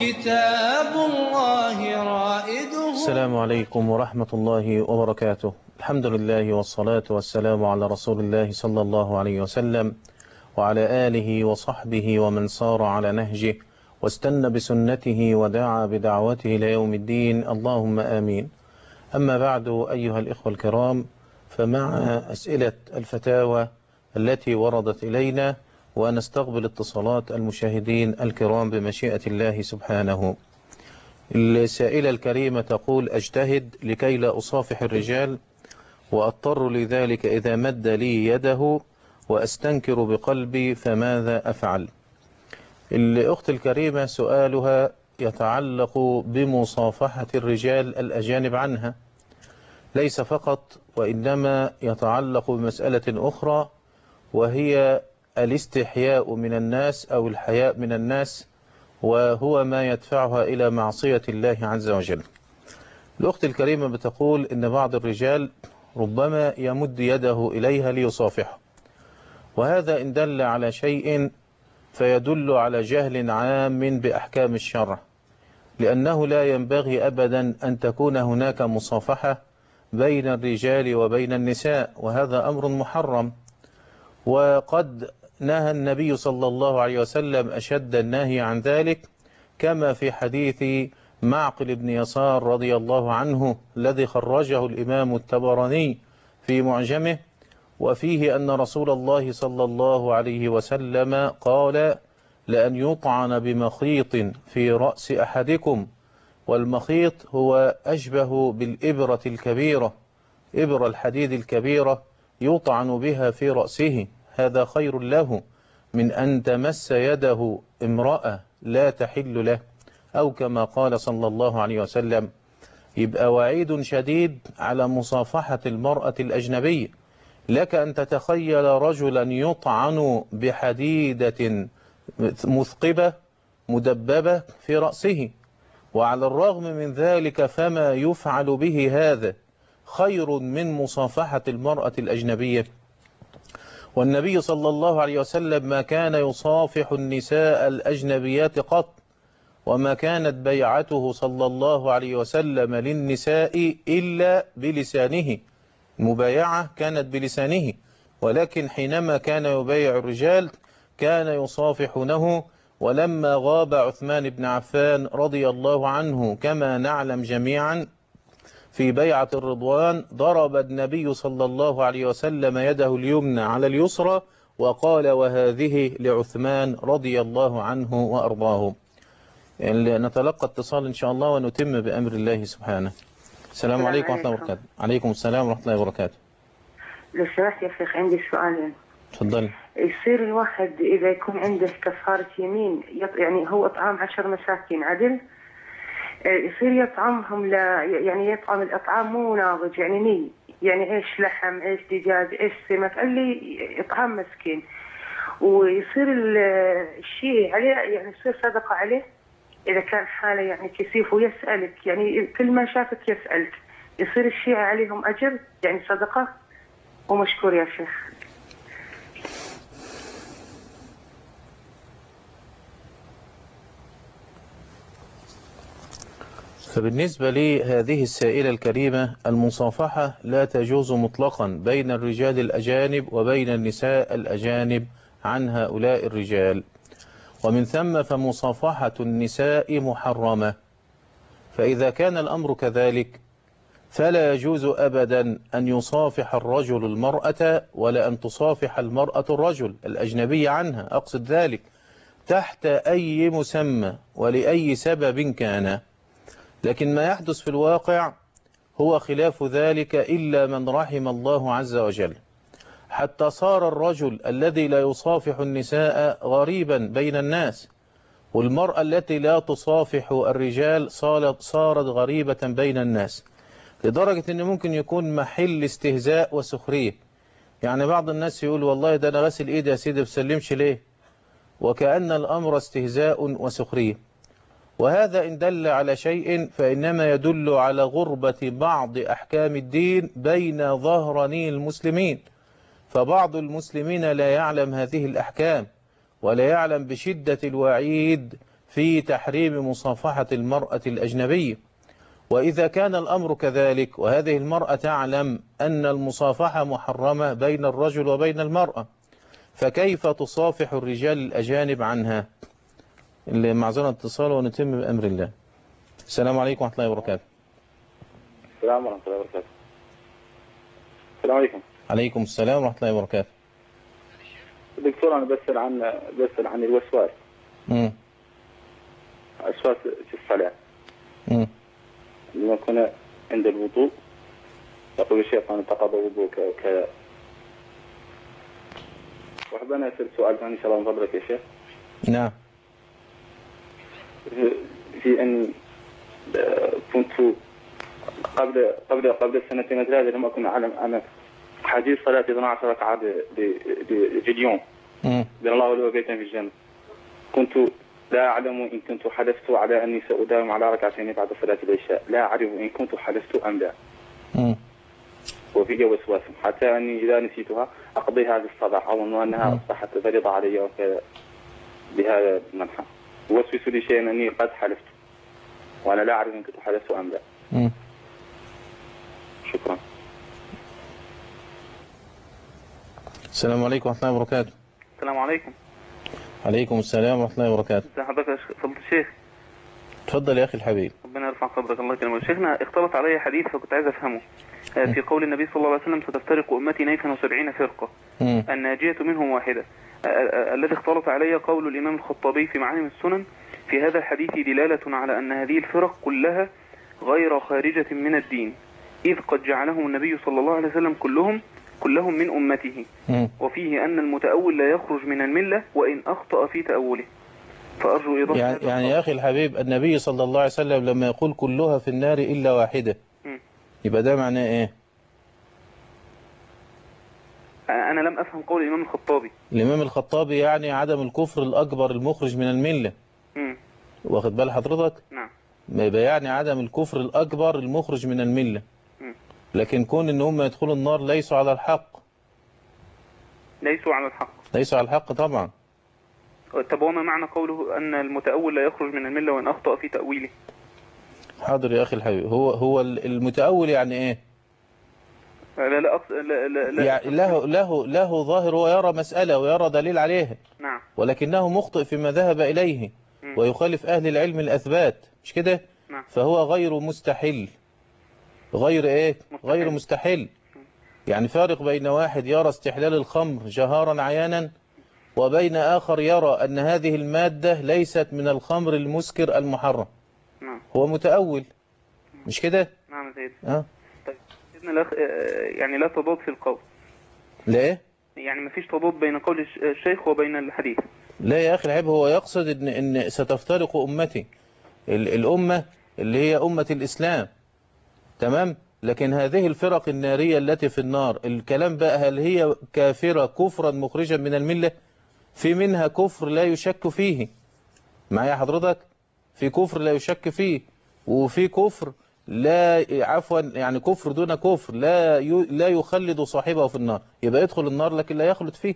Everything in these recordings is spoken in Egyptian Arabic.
كتاب الله رائده السلام عليكم ورحمة الله وبركاته الحمد لله والصلاة والسلام على رسول الله صلى الله عليه وسلم وعلى آله وصحبه ومن صار على نهجه واستنى بسنته ودعا بدعوته إلى يوم الدين اللهم آمين أما بعد أيها الإخوة الكرام فمع أسئلة الفتاوى التي وردت إلينا ونستقبل اتصالات المشاهدين الكرام بمشيئة الله سبحانه السائلة الكريمة تقول أجتهد لكي لا أصافح الرجال وأضطر لذلك إذا مد لي يده وأستنكر بقلبي فماذا أفعل الأخت الكريمة سؤالها يتعلق بمصافحة الرجال الأجانب عنها ليس فقط وإنما يتعلق بمسألة أخرى وهي الاستحياء من الناس أو الحياء من الناس وهو ما يدفعها إلى معصية الله عز وجل الأخت الكريمة بتقول إن بعض الرجال ربما يمد يده إليها ليصافحه وهذا إن دل على شيء فيدل على جهل عام بأحكام الشرع لأنه لا ينبغي أبدا أن تكون هناك مصافحة بين الرجال وبين النساء وهذا أمر محرم وقد نهى النبي صلى الله عليه وسلم أشد النهي عن ذلك كما في حديث معقل بن يسار رضي الله عنه الذي خرجه الإمام التبراني في معجمه وفيه أن رسول الله صلى الله عليه وسلم قال لأن يطعن بمخيط في رأس أحدكم والمخيط هو أشبه بالإبرة الكبيرة إبرة الحديد الكبيرة يطعن بها في رأسه هذا خير له من أن تمس يده امرأة لا تحل له أو كما قال صلى الله عليه وسلم يبقى وعيد شديد على مصافحة المرأة الأجنبية لك أن تتخيل رجلا يطعن بحديدة مثقبة مدببة في رأسه وعلى الرغم من ذلك فما يفعل به هذا خير من مصافحة المرأة الأجنبية والنبي صلى الله عليه وسلم ما كان يصافح النساء الأجنبيات قط وما كانت بيعته صلى الله عليه وسلم للنساء إلا بلسانه المبايعة كانت بلسانه ولكن حينما كان يبايع الرجال كان يصافحونه ولما غاب عثمان بن عفان رضي الله عنه كما نعلم جميعا في بيعة الرضوان ضرب النبي صلى الله عليه وسلم يده اليمنى على اليسرى وقال وهذه لعثمان رضي الله عنه وأرضاه يعني نتلقى اتصال إن شاء الله ونتم بأمر الله سبحانه السلام عليكم ورحمة الله وبركاته عليكم السلام ورحمة الله وبركاته لو سمحت يا شيخ عندي سؤالين تفضل يصير الواحد إذا يكون عنده كفارة يمين يط... يعني هو إطعام عشر مساكين عدل يصير يطعمهم لا يعني يطعم الإطعام مو ناضج يعني ني يعني إيش لحم إيش دجاج إيش سمك اللي إطعام مسكين ويصير الشيء عليه يعني يصير صدقة عليه إذا كان حاله يعني كسيف ويسألك يعني كل ما شافك يسألك يصير الشيء عليهم أجر يعني صدقة ومشكور يا شيخ فبالنسبة لهذه السائلة الكريمة المصافحة لا تجوز مطلقا بين الرجال الأجانب وبين النساء الأجانب عن هؤلاء الرجال ومن ثم فمصافحة النساء محرمة فإذا كان الأمر كذلك فلا يجوز أبدا أن يصافح الرجل المرأة ولا أن تصافح المرأة الرجل الأجنبي عنها أقصد ذلك تحت أي مسمى ولأي سبب كان لكن ما يحدث في الواقع هو خلاف ذلك إلا من رحم الله عز وجل حتى صار الرجل الذي لا يصافح النساء غريبا بين الناس والمرأة التي لا تصافح الرجال صارت, صارت غريبة بين الناس لدرجة أن ممكن يكون محل استهزاء وسخرية يعني بعض الناس يقول والله ده أنا غسل إيدي يا سيدي بسلمش ليه وكأن الأمر استهزاء وسخرية وهذا إن دل على شيء فإنما يدل على غربة بعض أحكام الدين بين ظهراني المسلمين فبعض المسلمين لا يعلم هذه الأحكام ولا يعلم بشدة الوعيد في تحريم مصافحة المرأة الأجنبية وإذا كان الأمر كذلك وهذه المرأة تعلم أن المصافحة محرمة بين الرجل وبين المرأة فكيف تصافح الرجال الأجانب عنها اللي معذرة اتصال ونتم بأمر الله السلام عليكم ورحمة الله وبركاته السلام ورحمة الله وبركاته السلام عليكم عليكم السلام ورحمة الله وبركاته دكتور أنا بسأل عن بسأل عن الوسواس مم. وسواس في الصلاة مم. لما كنا عند الوضوء يقول الشيطان تقضى وضوءك وكذا وأحب أنا أسأل سؤال ثاني إن شاء الله من فضلك يا شيخ نعم في أن آه، كنت قبل قبل قبل السنتين الثلاثة لم أكن أعلم أنا حديث صلاة 12 ركعة ب- ب- ب- في اليوم مم. بين الله له بيتا في الجنة كنت لا أعلم إن كنت حلفت على أني سأداوم على ركعتين بعد صلاة العشاء لا أعرف إن كنت حلفت أم لا مم. وفي وسواس حتى أني إذا نسيتها أقضيها بالصباح أظن أنها مم. أصبحت فريضة علي وكذا بهذا المنحى يوسوس لي شيئا أني قد حلفت وأنا لا أعرف إن كنت حلفت أم لا مم. شكرا السلام عليكم ورحمة الله وبركاته السلام عليكم عليكم السلام ورحمة الله وبركاته ازي حضرتك يا شيخ- فضيلة الشيخ تفضل يا أخي الحبيب ربنا يرفع قدرك الله يكرمك شيخنا اختلط علي حديث فكنت عايز افهمه آه، في قول النبي صلى الله عليه وسلم ستفترق امتي نيفا وسبعين فرقه مم. الناجية منهم واحدة آه، آه، الذي اختلط علي قول الإمام الخطابي في معالم السنن في هذا الحديث دلالة على أن هذه الفرق كلها غير خارجة من الدين إذ قد جعلهم النبي صلى الله عليه وسلم كلهم كلهم من أمته مم. وفيه أن المتأول لا يخرج من الملة وإن أخطأ في تأوله فأرجو إيضاح يعني, هذا يعني القول. يا أخي الحبيب النبي صلى الله عليه وسلم لما يقول كلها في النار إلا واحدة مم. يبقى ده معناه إيه أنا لم أفهم قول الإمام الخطابي الإمام الخطابي يعني عدم الكفر الأكبر المخرج من الملة مم. واخد بال حضرتك نعم ما يبقى يعني عدم الكفر الأكبر المخرج من الملة مم. لكن كون إن هم يدخلوا النار ليسوا على الحق ليسوا على الحق ليسوا على الحق طبعا طب وما معنى قوله أن المتأول لا يخرج من الملة وإن أخطأ في تأويله حاضر يا أخي الحبيب هو هو المتأول يعني إيه لا لا أقص... لا لا, لا. يعني له له له ظاهر ويرى مسألة ويرى دليل عليها نعم ولكنه مخطئ فيما ذهب إليه مم. ويخالف أهل العلم الأثبات مش كده نعم فهو غير مستحل غير إيه مستحيل. غير مستحل يعني فارق بين واحد يرى استحلال الخمر جهارا عيانا وبين آخر يرى أن هذه المادة ليست من الخمر المسكر المحرم نعم هو متأول مش كده نعم يا سيدي أه؟ طيب إذن الأخ آه، يعني لا تضاد في القول ليه يعني ما فيش تضاد بين قول الش- الشيخ وبين الحديث لا يا أخي العيب هو يقصد إن, إن ستفترق أمتي ال- الأمة اللي هي أمة الإسلام تمام لكن هذه الفرق النارية التي في النار الكلام بقى هل هي كافرة كفرا مخرجا من الملة في منها كفر لا يشك فيه معايا حضرتك في كفر لا يشك فيه وفي كفر لا عفوا يعني كفر دون كفر لا ي- لا يخلد صاحبه في النار يبقى يدخل النار لكن لا يخلد فيه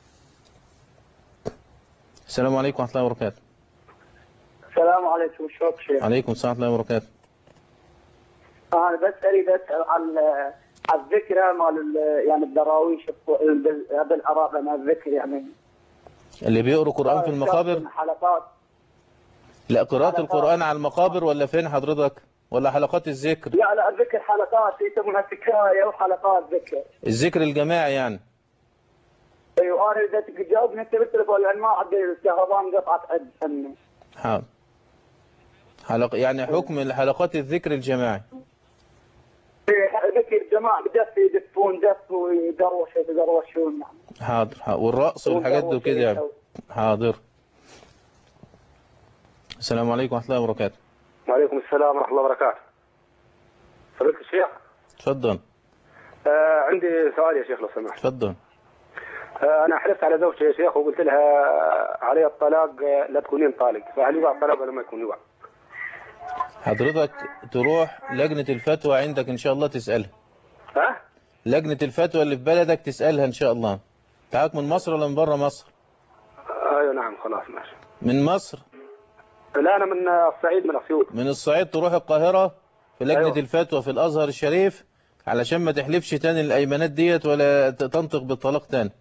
السلام عليكم ورحمة الله وبركاته السلام عليكم شوق شيخ عليكم السلام ورحمة الله وبركاته انا بس اريد اسال عن عن الذكرى مال ال- يعني الدراويش بال- بالعراق مال الذكر يعني اللي بيقروا قرآن في المقابر حلقات لا قراءة حلقات. القرآن على المقابر ولا فين حضرتك ولا حلقات الذكر لا لا الذكر حلقات يسمونها سكايه وحلقات ذكر الذكر الجماعي يعني ايوه انا اذا تجاوبني انت بالتليفون لان ما عندي الكهرباء انقطعت عد عني حاضر حلق يعني حكم الحلقات الذكر الجماعي إيه، ذكر جماعه دف يدفون دف ويدروش يتدروشون يعني حاضر حاضر. والرقص والحاجات دي وكده يعني حاضر السلام عليكم ورحمة الله وبركاته وعليكم السلام ورحمة الله وبركاته. فضيلة الشيخ اتفضل آه عندي سؤال يا شيخ لو سمحت. اتفضل آه أنا حلفت على زوجتي يا شيخ وقلت لها علي الطلاق آه، لا تكونين طالق، فهل يقع الطلاق ولا ما يكون يقع؟ حضرتك تروح لجنة الفتوى عندك ان شاء الله تسألها ها؟ لجنة الفتوى اللي في بلدك تسألها ان شاء الله تعاك من مصر ولا من بره مصر آه، أيوه نعم خلاص ماشي. من مصر لا انا من الصعيد من اسيوط من الصعيد تروح القاهرة في لجنة أيوة. الفتوى في الأزهر الشريف علشان ما تحلفش تاني الأيمانات ديت ولا ت- تنطق بالطلاق تاني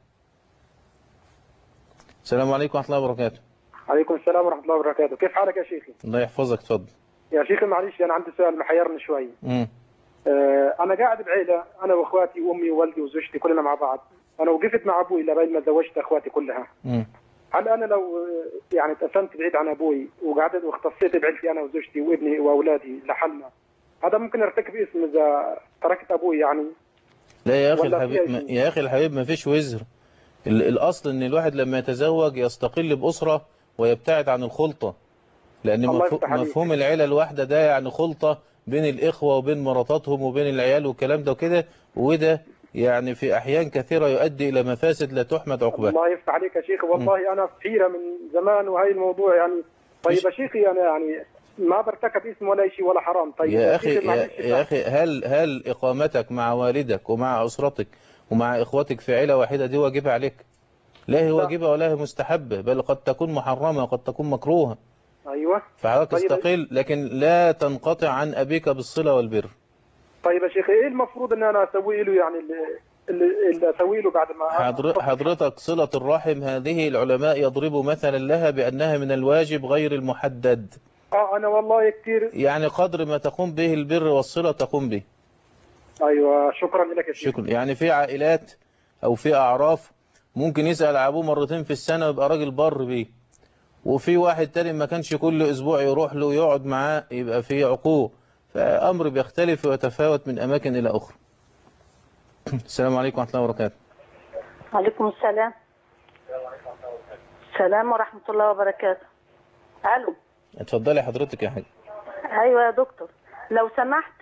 السلام عليكم ورحمة الله وبركاته عليكم السلام ورحمه الله وبركاته كيف حالك يا شيخي الله يحفظك اتفضل يا شيخي معلش انا عندي سؤال محيرني شوي مم. آه، انا قاعد بعيله انا واخواتي وامي ووالدي وزوجتي كلنا مع بعض انا وقفت مع ابوي لبين ما زوجت اخواتي كلها مم. هل انا لو آه، يعني اتقسمت بعيد عن ابوي وقعدت واختصيت بعيلتي انا وزوجتي وابني واولادي لحالنا هذا ممكن ارتكب اسم اذا تركت ابوي يعني لا يا أخي ولا في الحبيب أي ما- شيء؟ يا أخي الحبيب ما فيش وزر ال- الأصل إن الواحد لما يتزوج يستقل بأسرة ويبتعد عن الخلطة لأن الله مفهو- يفتح عليك. مفهوم العيلة الواحدة ده يعني خلطة بين الإخوة وبين مراتاتهم وبين العيال والكلام ده وكده وده يعني في أحيان كثيرة يؤدي إلى مفاسد لا تحمد عقباها الله يفتح عليك يا شيخ والله انا في حيره من زمان وهي الموضوع يعني طيب يا شيخي انا يعني ما برتكب اسم ولا شيء ولا حرام طيب يا أخي شيخي يا, معلش يا أخي هل هل إقامتك مع والدك ومع أسرتك ومع إخوتك في عيلة واحدة دي واجبة عليك؟ لا هي لا. واجبة ولا هي مستحبة بل قد تكون محرمة وقد تكون مكروهة ايوه فحضرتك طيب. استقل لكن لا تنقطع عن أبيك بالصلة والبر طيب يا شيخ ايه المفروض ان انا اسوي له يعني اللي, اللي, اللي اسوي له بعد ما حضر- حضرتك صلة الرحم هذه العلماء يضربوا مثلا لها بأنها من الواجب غير المحدد اه انا والله كثير يعني قدر ما تقوم به البر والصلة تقوم به ايوه شكرا لك يا شيخ شكرا يعني في عائلات أو في أعراف ممكن يسأل أبوه مرتين في السنة ويبقى راجل بر بيه وفي واحد تاني ما كانش كل أسبوع يروح له ويقعد معاه يبقى في عقوق فأمر بيختلف ويتفاوت من أماكن إلى أخرى السلام عليكم ورحمة الله وبركاته عليكم السلام السلام ورحمة الله وبركاته ألو اتفضلي حضرتك يا حاج أيوة يا دكتور لو سمحت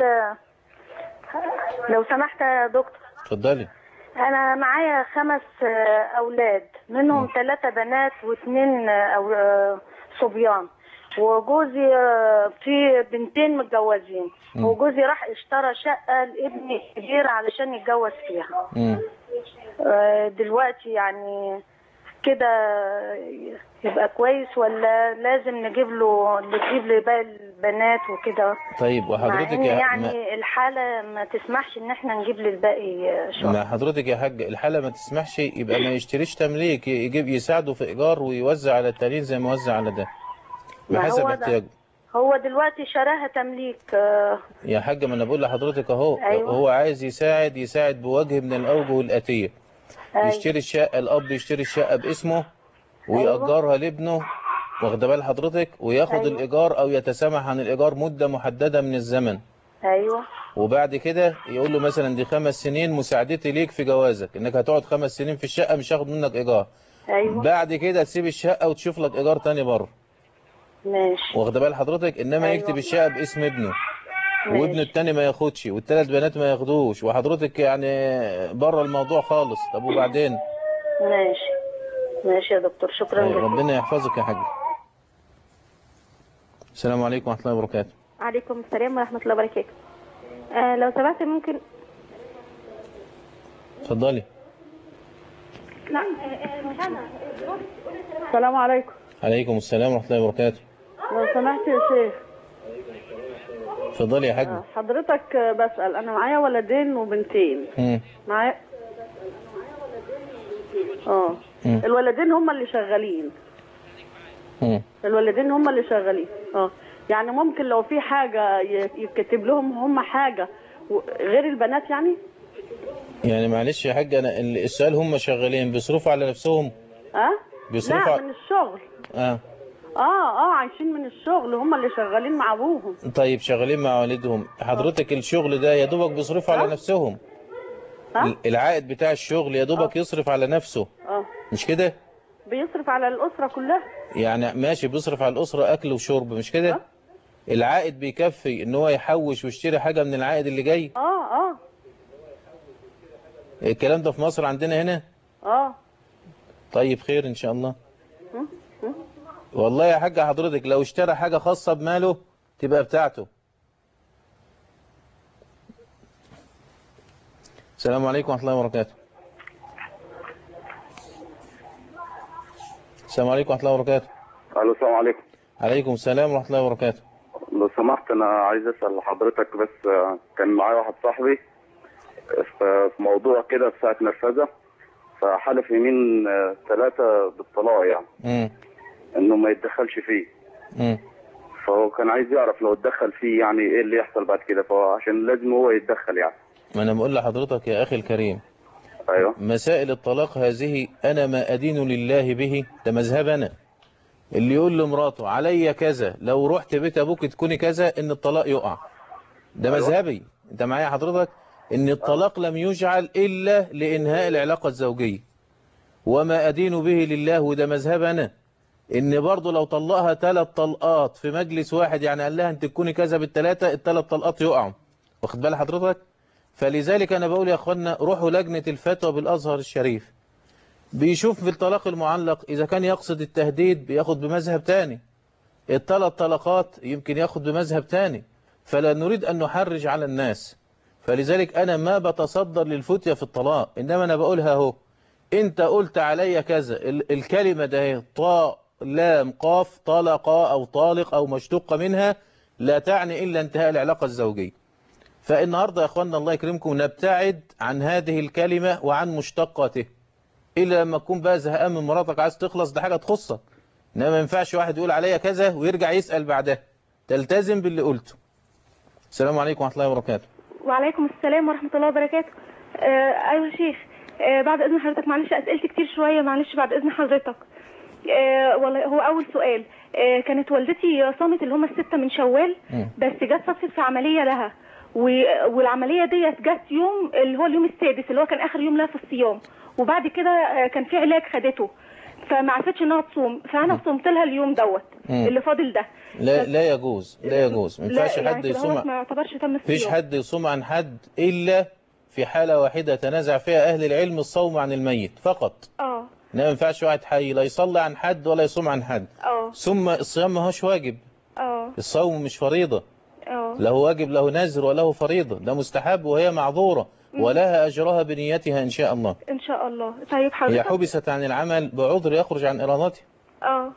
لو سمحت يا دكتور اتفضلي أنا معايا خمس آه، أولاد منهم ثلاثة بنات واثنين آه، أو آه، صبيان وجوزي آه، في بنتين متجوزين مم. وجوزي راح اشترى شقة لابني الكبير علشان يتجوز فيها مم. آه، دلوقتي يعني كده يبقى كويس ولا لازم نجيب له نجيب له باقي البنات وكده طيب مع وحضرتك ان يا ما- يعني الحالة ما تسمحش ان احنا نجيب للباقي شقق ما حضرتك يا حاج الحالة ما تسمحش يبقى ما يشتريش تمليك يجيب يساعده في إيجار ويوزع على التانيين زي ما وزع على ده ما بحسب هو ده. احتياجه هو دلوقتي شراها تمليك آه، يا حاج ما انا بقول لحضرتك اهو أيوة. هو عايز يساعد يساعد بوجه من الأوجه الآتية أيوة. يشتري الشقة الأب يشتري الشقة باسمه ويأجرها لابنه واخد بال حضرتك وياخد أيوة. الإيجار أو يتسامح عن الإيجار مدة محددة من الزمن ايوه وبعد كده يقول له مثلا دي خمس سنين مساعدتي ليك في جوازك انك هتقعد خمس سنين في الشقة مش هاخد منك ايجار ايوه بعد كده تسيب الشقة وتشوف لك ايجار تاني بره ماشي واخد بال حضرتك انما أيوة. يكتب الشقة باسم ابنه ماشي. وابنه التاني ما ياخدش والتلات بنات ما ياخدوش وحضرتك يعني بره الموضوع خالص طب وبعدين ماشي ماشي يا دكتور شكرا طيب جدا ربنا يحفظك يا حاج السلام عليكم ورحمة الله وبركاته عليكم السلام ورحمة الله وبركاته آه لو سمحت ممكن اتفضلي لا مش أنا السلام عليكم عليكم السلام ورحمة الله وبركاته لو سمحت يا شيخ اتفضلي يا حاج حضرتك بسأل أنا معايا ولدين وبنتين مم. معايا اه مم. الولدين هم اللي شغالين مم. الولدين هم اللي شغالين اه يعني ممكن لو في حاجة ي- يكتب لهم هم حاجة و- غير البنات يعني يعني معلش يا حاج انا ال- السؤال هم شغالين بيصرفوا على نفسهم اه بيصرفوا لا ع- من الشغل اه اه اه عايشين من الشغل هم اللي شغالين مع ابوهم طيب شغالين مع والدهم حضرتك الشغل ده يا دوبك بيصرفوا على نفسهم ها؟ ال- العائد بتاع الشغل يا دوبك يصرف على نفسه اه مش كده بيصرف على الأسرة كلها يعني ماشي بيصرف على الأسرة أكل وشرب مش كده العائد بيكفي ان هو يحوش ويشتري حاجة من العائد اللي جاي اه اه الكلام ده في مصر عندنا هنا اه طيب خير ان شاء الله م? م? والله يا حاج حضرتك لو اشترى حاجة خاصة بماله تبقى بتاعته السلام عليكم ورحمة الله وبركاته السلام عليكم ورحمة الله وبركاته الو السلام عليكم عليكم السلام ورحمة الله وبركاته لو سمحت انا عايز اسال حضرتك بس آه، كان معايا واحد صاحبي في في موضوع كده في ساعه نرفزه فحلف يمين ثلاثه بالطلاق يعني مم. انه ما يتدخلش فيه مم. فهو كان عايز يعرف لو اتدخل فيه يعني ايه اللي يحصل بعد كده فعشان لازم هو يتدخل يعني ما أنا بقول لحضرتك يا أخي الكريم ايوه مسائل الطلاق هذه أنا ما أدين لله به ده مذهب أنا اللي يقول لمراته عليا كذا لو رحت بيت أبوك تكوني كذا إن الطلاق يقع ده مذهبي أنت معايا حضرتك إن الطلاق لم يجعل إلا لإنهاء العلاقة الزوجية وما أدين به لله وده مذهب أنا إن برضه لو طلقها ثلاث طلقات في مجلس واحد يعني قال لها أنت تكوني كذا بالثلاثة الثلاث طلقات يقعوا واخد بال حضرتك فلذلك أنا بقول يا أخوانا روحوا لجنة الفتوى بالأزهر الشريف بيشوف في الطلاق المعلق إذا كان يقصد التهديد بياخد بمذهب تاني الثلاث طلقات يمكن ياخد بمذهب تاني فلا نريد أن نحرج على الناس فلذلك أنا ما بتصدر للفتية في الطلاق إنما أنا بقولها اهو أنت قلت عليا كذا ال- الكلمة ده هي طاء لام قاف طلق أو طالق أو مشتق منها لا تعني إلا انتهاء العلاقة الزوجية فالنهاردة يا أخوانا الله يكرمكم نبتعد عن هذه الكلمة وعن مشتقاته إلا لما تكون بقى زهقان من مراتك عايز تخلص ده حاجة تخصك إنما ما ينفعش واحد يقول عليا كذا ويرجع يسأل بعدها تلتزم باللي قلته السلام عليكم ورحمة الله وبركاته وعليكم السلام ورحمة الله وبركاته آه أيوة يا شيخ آه بعد إذن حضرتك معلش أسئلتي كتير شوية معلش بعد إذن حضرتك آه والله هو أول سؤال آه كانت والدتي صامت اللي هم الستة من شوال بس جت صدفة في عملية لها و- والعملية ديت جت يوم اللي هو اليوم السادس اللي هو كان آخر يوم لها في الصيام وبعد كده آه كان في علاج خدته فما عرفتش انها تصوم فانا صمت لها اليوم دوت مم. اللي فاضل ده لا لا يجوز لا يجوز ما لا ينفعش يعني حد كده يصوم هو ما يعتبرش تم مفيش الصيام حد يصوم عن حد إلا في حالة واحدة تنازع فيها أهل العلم الصوم عن الميت فقط اه لا ما ينفعش واحد حي لا يصلي عن حد ولا يصوم عن حد اه ثم الصيام ما هوش واجب اه الصوم مش فريضة اه له واجب له نذر وله فريضة ده مستحب وهي معذورة ولها أجرها بنيتها إن شاء الله ان شاء الله طيب هي حضرتك حبست عن العمل بعذر يخرج عن إرادته اه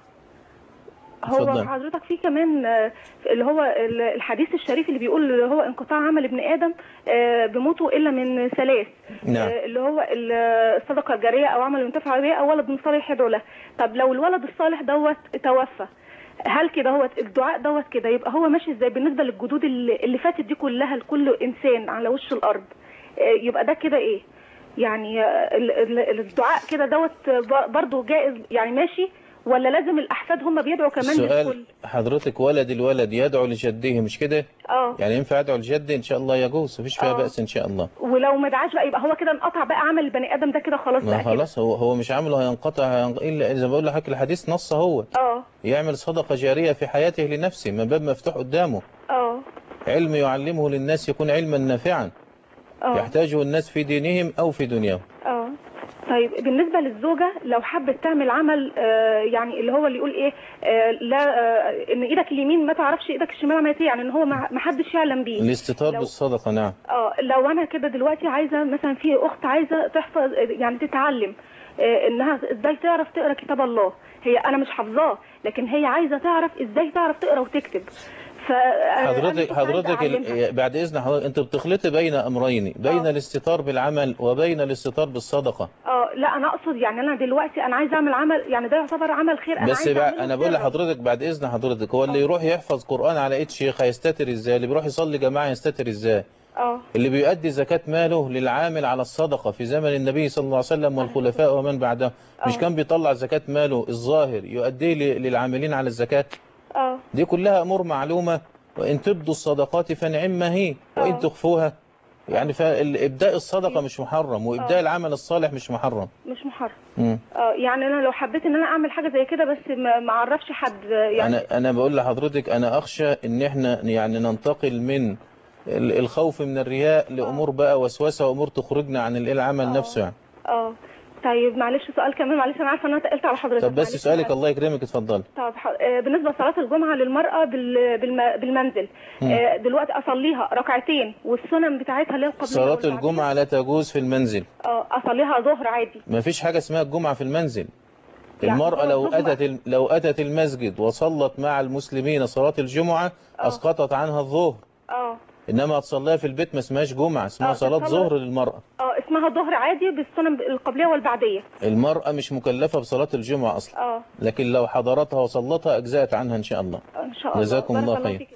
هو اتفضل. حضرتك في كمان آه، اللي هو ال- الحديث الشريف اللي بيقول اللي هو انقطاع عمل ابن ادم آه، بموته الا من ثلاث نعم. آه، اللي هو ال- الصدقه الجاريه او عمل ينتفع به او ولد صالح يدعو له طب لو الولد الصالح دوت توفى هل كده هو الدعاء دوت كده يبقى هو ماشي ازاي بالنسبه للجدود اللي, اللي فاتت دي كلها لكل انسان على وش الارض آه، يبقى ده كده ايه يعني آه، ال- ال- الدعاء كده دوت ب- برضه جائز يعني ماشي ولا لازم الاحفاد هم بيدعوا كمان للكل السؤال حضرتك ولد الولد يدعو لجده مش كده اه يعني ينفع يدعو لجده إن شاء الله يجوز مفيش فيها آه. بأس إن شاء الله ولو ما دعاش بقى يبقى هو كده انقطع بقى عمل البني ادم ده كده خلاص ما بقى كده خلاص هو هو مش عامله هينقطع هينق- إلا إذا بقول لحضرتك الحديث نص هو اه يعمل صدقة جارية في حياته لنفسه من باب مفتوح قدامه اه علم يعلمه للناس يكون علما نافعا اه يحتاجه الناس في دينهم أو في دنياهم اه طيب بالنسبة للزوجة لو حبت تعمل عمل آه يعني اللي هو اللي يقول ايه آه لا آه ان ايدك اليمين ما تعرفش ايدك الشمال عملت ايه يعني ان هو ما ما حدش يعلم بيه الاستتار لو- بالصدقة نعم اه لو انا كده دلوقتي عايزة مثلا في اخت عايزة تحفظ يعني تتعلم آه انها ازاي تعرف تقرا كتاب الله هي انا مش حافظاه لكن هي عايزة تعرف ازاي تعرف تقرا وتكتب ف حضرتك حضرتك ال- بعد إذن حضرتك أنت بتخلطي بين أمرين بين الاستتار بالعمل وبين الاستتار بالصدقة اه لا انا اقصد يعني انا دلوقتي انا عايزه اعمل عمل يعني ده يعتبر عمل خير انا بس عايزه بقى اعمله أنا بقول سرا. لحضرتك بعد إذن حضرتك هو اللي يروح يحفظ قرآن على إيد شيخ هيستتر إزاي اللي بيروح يصلي جماعة يستتر إزاي اه اللي بيؤدي زكاة ماله للعامل على الصدقة في زمن النبي صلى الله عليه وسلم والخلفاء ومن بعده مش كان بيطلع زكاة ماله الظاهر يؤديه ل- للعاملين على الزكاة اه دي كلها أمور معلومة وإن تبدوا الصدقات فنعم ما هي وإن تخفوها يعني فإبداء الصدقة مش محرم وإبداء العمل الصالح مش محرم مش محرم مم. اه يعني انا لو حبيت ان انا اعمل حاجه زي كده بس ما ما اعرفش حد يعني أنا أنا بقول لحضرتك أنا أخشى إن إحنا يعني ننتقل من ال- الخوف من الرياء لأمور بقى وسوسة وأمور تخرجنا عن ال- العمل نفسه يعني اه طيب معلش سؤال كمان معلش انا عارفه ان انا تقلت على حضرتك طب بس معلش سؤالك معلش. الله يكرمك اتفضل طب ح- آه، بالنسبه لصلاه الجمعه للمراه بال- بالم- بالمنزل مم. آه، دلوقتي اصليها ركعتين والسنن بتاعتها اللي هي القبليه صلاة والبعدية. الجمعة لا تجوز في المنزل اه اصليها ظهر عادي ما فيش حاجة اسمها الجمعة في المنزل المرأة يعني لو زوج أتت الم- لو أتت المسجد وصلت مع المسلمين صلاة الجمعة أسقطت عنها الظهر اه إنما تصليها في البيت ما اسمهاش جمعة اسمها آه، صلاة تصلي- ظهر للمرأة اه اسمها ظهر عادي بالسنن القبليه والبعديه المرأة مش مكلفة بصلاة الجمعة أصلا اه لكن لو حضرتها وصلتها أجزأت عنها إن شاء الله ان شاء الله جزاكم بارك الله خير فيك.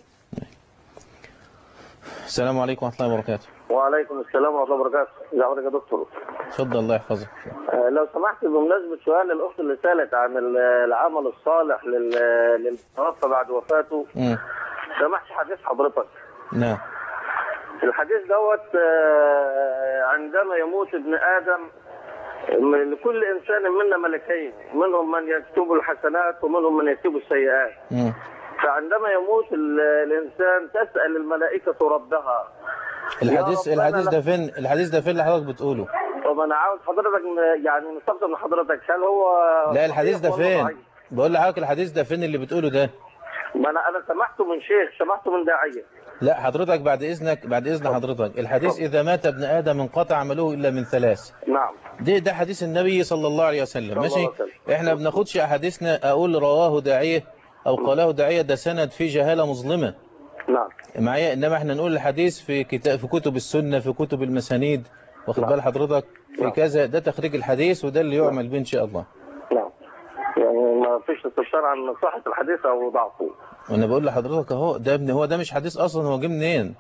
السلام عليكم ورحمة الله وبركاته وعليكم السلام ورحمه الله وبركاته ازي حضرتك يا دكتور اتفضل الله يحفظك آه، لو سمحت بمناسبه سؤال الاخت اللي سالت عن ال- العمل الصالح لل- للمتوفى بعد وفاته مم. سمحت حديث حضرتك نعم الحديث دوت آه، عندما يموت ابن ادم من- لكل انسان منا ملكين منهم من يكتب الحسنات ومنهم من يكتب السيئات مم. فعندما يموت ال- الانسان تسال الملائكه ربها الحديث يا ربنا الحديث لا- ده فين الحديث ده فين اللي حضرتك بتقوله طب انا عاوز حضرتك م- يعني نستفسر من حضرتك هل هو لا الحديث ده صحيح ولا فين ضعيف؟ بقول لحضرتك الحديث ده فين اللي بتقوله ده ما انا انا سمعته من شيخ سمعته من داعيه لا حضرتك بعد إذنك بعد إذن حضرتك الحديث إذا مات ابن آدم انقطع عمله إلا من ثلاث نعم ده ده حديث النبي صلى الله عليه وسلم الله ماشي عليه وسلم. احنا بناخدش احاديثنا اقول رواه داعيه او قاله داعيه ده سند فيه جهاله مظلمه نعم معايا انما احنا نقول الحديث في كتاب في كتب السنه في كتب المسانيد واخد نعم. بال حضرتك في نعم. كذا ده تخريج الحديث وده اللي يعمل به ان شاء الله نعم يعني ما فيش استفسار عن صحه الحديث او ضعفه وانا بقول لحضرتك اهو ده ابن هو ده مش حديث اصلا هو جه منين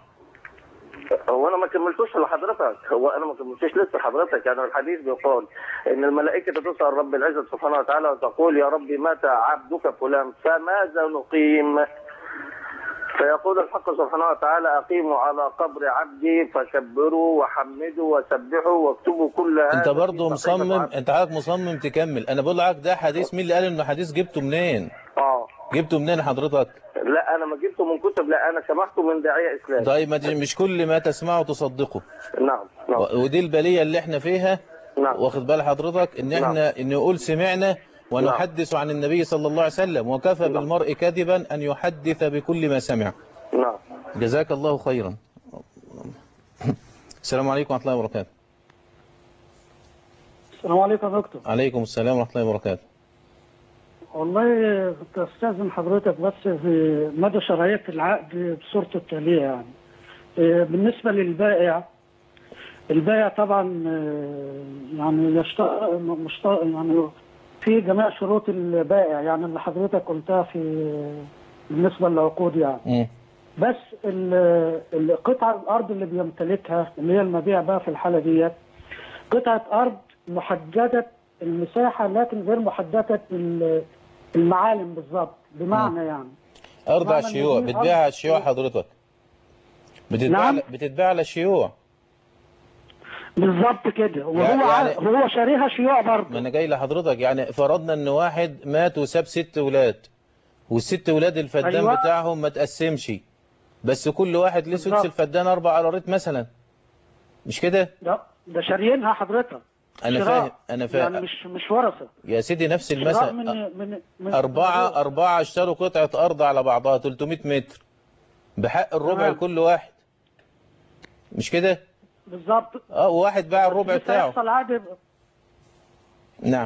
هو انا ما كملتوش لحضرتك هو انا ما كملتوش لسه لحضرتك يعني الحديث بيقول ان الملائكه تسال رب العزه سبحانه وتعالى وتقول يا ربي مات عبدك فلان فماذا نقيم فيقول الحق سبحانه وتعالى اقيموا على قبر عبدي فكبروا وحمدوا وسبحوا واكتبوا كل هذا انت في برضه صحيفة مصمم عبد. انت حضرتك مصمم تكمل انا بقول لك ده حديث مين اللي قال انه حديث جبته منين اه جبته منين حضرتك لا انا ما جبته من كتب لا انا سمعته من داعيه اسلامي طيب ما تج- مش كل ما تسمعه تصدقه نعم نعم و- ودي البليه اللي احنا فيها نعم واخد بال حضرتك ان احنا ان نقول سمعنا ونحدث عن النبي صلى الله عليه وسلم وكفى بالمرء كذبا ان يحدث بكل ما سمع نعم جزاك الله خيرا السلام عليكم ورحمه الله وبركاته السلام عليكم يا دكتور عليكم السلام ورحمه الله وبركاته والله كنت استاذن حضرتك بس في مدى شرعيه العقد بصورته التاليه يعني إيه، بالنسبه للبائع البائع طبعا آه، يعني يشتغل مشت... يعني في جميع شروط البائع يعني اللي حضرتك قلتها في بالنسبه للعقود يعني مم. بس ال- القطعة الأرض اللي بيمتلكها اللي هي المبيع بقى في الحالة ديت قطعة أرض محددة المساحة لكن غير محددة ال- المعالم بالظبط بمعنى يعني ارض على معنى إن الشيوع دي بتبيع على أرض- الشيوع حضرتك بتتباع نعم. بتتباع على الشيوع بالظبط كده وهو يعني- يعني يعني- هو شاريها شيوع برضه ما انا جاي لحضرتك يعني فرضنا ان واحد مات وساب ست ولاد والست ولاد الفدان أيوة. بتاعهم ما تقسمش بس كل واحد ليه سدس بالظبط. الفدان اربع قرارات مثلا مش كده ده ده شاريينها حضرتك انا شراء. فاهم انا فاهم يعني مش مش ورثة يا سيدي نفس شراء المثل من من من أربعة أربعة اشتروا قطعة أرض على بعضها 300 متر بحق الربع تمام. لكل واحد مش كده؟ بالظبط اه وواحد باع الربع لسه بتاعه هيحصل عقد نعم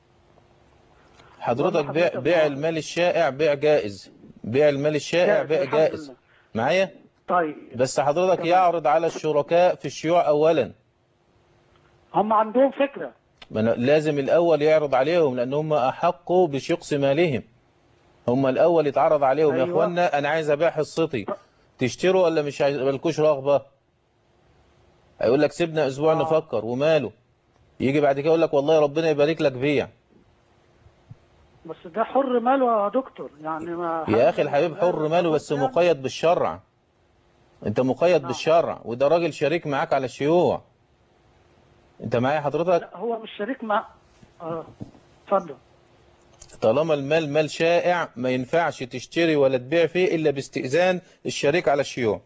حضرتك والله بيع حضرتك بيع معاك. المال الشائع بيع جائز بيع المال الشائع جائز، بيع الحمد جائز لله. معايا طيب بس حضرتك تمام. يعرض على الشركاء في الشيوع أولا هم عندهم فكرة ما أنا لازم الأول يعرض عليهم لأن هم أحقوا بشقص مالهم هم الأول يتعرض عليهم يا أيوة. أخوانا أنا عايز أبيع حصتي تشتروا ولا مش عايز مالكوش رغبة هيقول لك سيبنا أسبوع آه. نفكر وماله يجي بعد كده يقول لك والله ربنا يبارك لك بيع بس ده حر ماله يا دكتور يعني ما يا أخي الحبيب حر ماله بس مقيد بالشرع أنت مقيد نعم. بالشرع وده راجل شريك معاك على الشيوع أنت معايا حضرتك لا هو مش شريك مع اه اتفضل طالما المال مال شائع ما ينفعش تشتري ولا تبيع فيه إلا باستئذان الشريك على الشيوع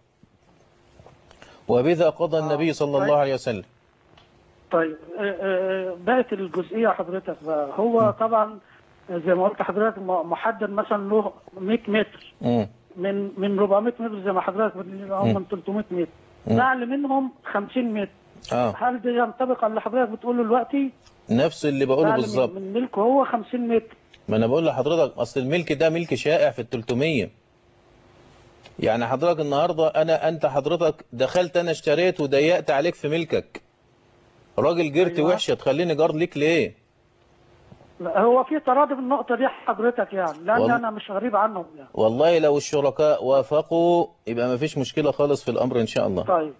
وبذا قضى النبي صلى الله عليه وسلم طيب آه، آه، بقت الجزئية حضرتك بقى هو طبعا زي ما قلت حضرتك م- محدد مثلا له 100 متر مم. من من 400 متر زي ما حضرتك بتقول هم مم. من 300 متر مم. نعل منهم 50 متر اه هل ده ينطبق على اللي حضرتك بتقوله دلوقتي؟ نفس اللي بقوله فعلا بالظبط من ملكه هو 50 متر ما انا بقول لحضرتك اصل الملك ده ملك شائع في ال 300 يعني حضرتك النهارده انا انت حضرتك دخلت انا اشتريت وضيقت عليك في ملكك راجل جرت أيوة. وحشه تخليني جار ليك ليه لا، هو في تراضي في النقطة دي حضرتك يعني لأن والله- أنا مش غريب عنهم يعني والله لو الشركاء وافقوا يبقى ما فيش مشكله خالص في الامر ان شاء الله طيب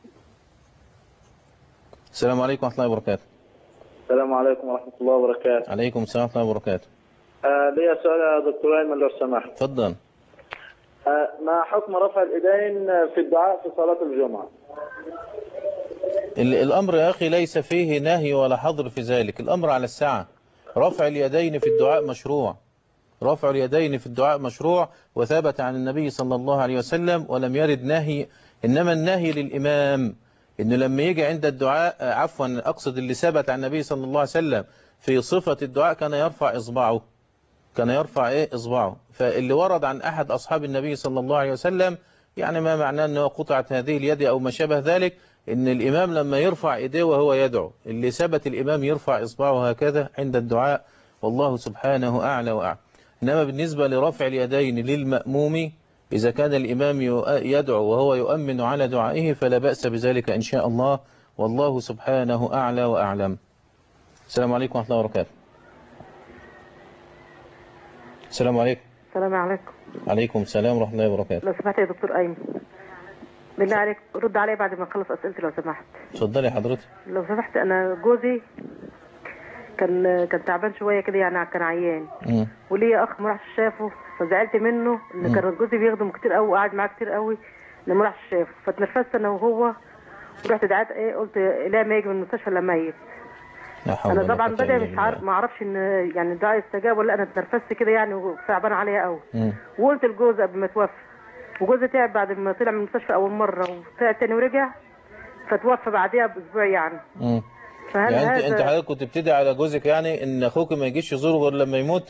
السلام عليكم ورحمه الله وبركاته السلام عليكم ورحمة الله وبركاته عليكم السلام ورحمه الله وبركاته آه لي سؤال يا دكتور أيمن لو سمحت اتفضل آه ما حكم رفع الإيدين في الدعاء في صلاة الجمعة ال- الأمر يا أخي ليس فيه نهي ولا حظر في ذلك الأمر على السعة رفع اليدين في الدعاء مشروع رفع اليدين في الدعاء مشروع وثبت عن النبي صلى الله عليه وسلم ولم يرد نهي إنما النهي للإمام إنه لما يجي عند الدعاء آه، عفوا أقصد اللي ثبت عن النبي صلى الله عليه وسلم في صفة الدعاء كان يرفع إصبعه كان يرفع إيه إصبعه فاللي ورد عن أحد أصحاب النبي صلى الله عليه وسلم يعني ما معناه أنه قطعت هذه اليد أو ما شابه ذلك إن الإمام لما يرفع إيديه وهو يدعو اللي ثبت الإمام يرفع إصبعه هكذا عند الدعاء والله سبحانه أعلى وأعلى إنما بالنسبة لرفع اليدين للمأموم إذا كان الإمام يؤ- يدعو وهو يؤمن على دعائه فلا بأس بذلك إن شاء الله والله سبحانه أعلى وأعلم السلام عليكم ورحمة الله وبركاته السلام عليكم السلام عليكم عليكم السلام ورحمة الله وبركاته لو سمحت يا دكتور ايمن بالله عليك رد عليا بعد ما اخلص اسئلتي لو سمحت اتفضلي حضرتك لو سمحت انا جوزي كان كان تعبان شويه كده يعني كان عيان مم. وليا اخ ما راحش شافه فزعلت منه ان مم. كان جوزي بيخدم كتير قوي وقعد معاه كتير قوي ان ما راحش شافه فتنرفزت انا وهو ورحت دعيت ايه قلت لا ما يجي من المستشفى الا ميت لا حول انا ولا طبعا قوة بدأ إلا مش عارف ما اعرفش ان يعني الدعاء استجاب ولا لا انا اتنرفزت كده يعني وصعبان عليا قوي مم. وقلت لجوزي قبل ما توفى وجوزي تعب بعد ما طلع من المستشفى اول مره وطلع تاني ورجع فتوفى بعديها باسبوع يعني مم. فهل يعني انت هذا انت حضرتك كنت بتدعي على جوزك يعني ان اخوك ما يجيش يزوره غير لما يموت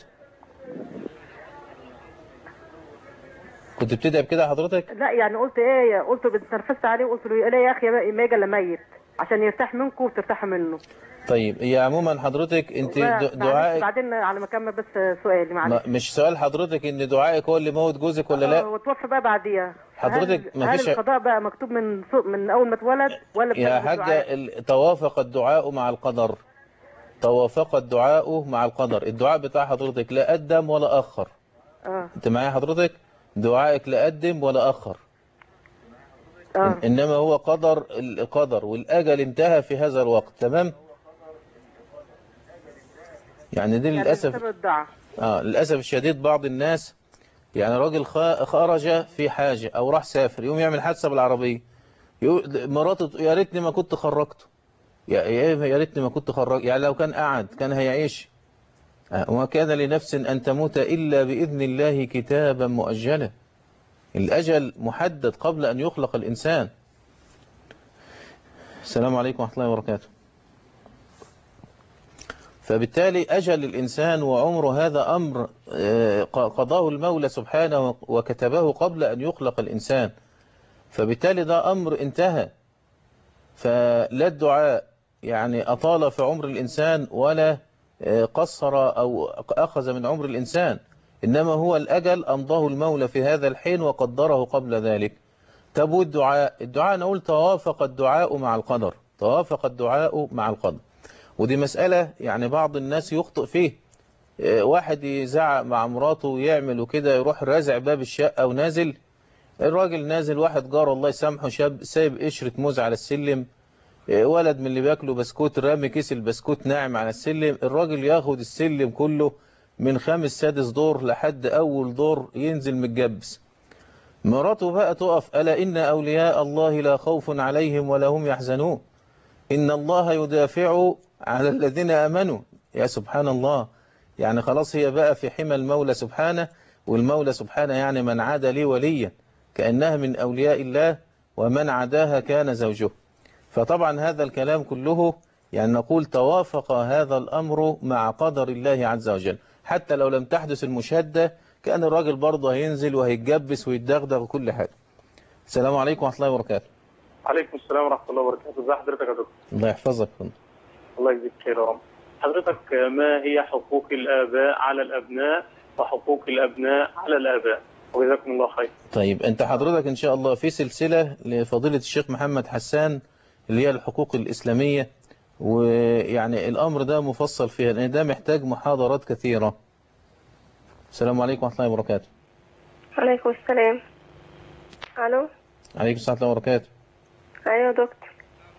كنت بتدعي بكده حضرتك لا يعني قلت ايه قلت اتنرفزت عليه وقلت له لا يا اخي ما يجي الا ميت عشان يرتاح منكم وترتاحوا منه طيب هي عموما حضرتك انت معلش، د- دعائك بعدين على ما اكمل بس سؤالي معلش ما- مش سؤال حضرتك ان دعائك هو اللي موت جوزك ولا لا هو توفى بقى بعديها حضرتك هل, ما هل فيش القضاء بقى مكتوب من صو- من اول ما اتولد ولا يا بسبب حاجة الدعاء؟ ال- توافق الدعاء مع القدر توافق الدعاء مع القدر الدعاء بتاع حضرتك لا قدم ولا أخر اه انت معايا حضرتك دعائك لا قدم ولا أخر اه إن- إنما هو قدر القدر والأجل انتهى في هذا الوقت تمام يعني دي يعني للأسف بسبب الدعاء آه للأسف الشديد بعض الناس يعني راجل خ- خرج في حاجة أو راح سافر يقوم يعمل حادثة بالعربية يقول مراته تقول يا ريتني ما كنت خرجته يا يا يا ريتني ما كنت خرج يعني لو كان قعد كان هيعيش آه، وما كان لنفس أن تموت إلا بإذن الله كتابا مؤجلا الأجل محدد قبل أن يخلق الإنسان السلام عليكم ورحمة الله وبركاته فبالتالي أجل الإنسان وعمره هذا أمر آه، قضاه المولى سبحانه وكتبه قبل أن يخلق الإنسان فبالتالي ده أمر انتهى فلا الدعاء يعني أطال في عمر الإنسان ولا آه، قصر أو أخذ من عمر الإنسان إنما هو الأجل أمضاه المولى في هذا الحين وقدره قبل ذلك طب والدعاء الدعاء نقول توافق الدعاء مع القدر توافق الدعاء مع القدر ودي مسألة يعني بعض الناس يخطئ فيه آه، واحد يزعق مع مراته ويعمل وكده يروح رازع باب الشقة ونازل الراجل نازل واحد جار الله يسامحه شاب سايب قشرة موز على السلم آه، ولد من اللي بياكلوا بسكوت رامي كيس البسكوت ناعم على السلم الراجل ياخد السلم كله من خامس سادس دور لحد أول دور ينزل متجبس مراته بقى تقف ألا إن أولياء الله لا خوف عليهم ولا هم يحزنون إن الله يدافع على الذين آمنوا يا سبحان الله يعني خلاص هي بقى في حمى المولى سبحانه والمولى سبحانه يعني من عاد لي وليا كأنها من أولياء الله ومن عداها كان زوجه فطبعا هذا الكلام كله يعني نقول توافق هذا الأمر مع قدر الله عز وجل حتى لو لم تحدث المشهدة كان الراجل برضه هينزل وهيتجبس ويتدغدغ وكل حاجة السلام عليكم ورحمة الله وبركاته عليكم السلام ورحمة الله وبركاته ازي حضرتك يا دكتور الله يحفظك الله يجزيك خير يا رب حضرتك ما هي حقوق الآباء على الأبناء وحقوق الأبناء على الآباء وجزاكم الله خير طيب انت حضرتك ان شاء الله في سلسلة لفضيلة الشيخ محمد حسان اللي هي الحقوق الإسلامية ويعني الأمر ده مفصل فيها لأن ده محتاج محاضرات كثيرة السلام عليكم ورحمة الله وبركاته عليكم السلام الو عليكم السلام ورحمة الله وبركاته ايوه يا دكتور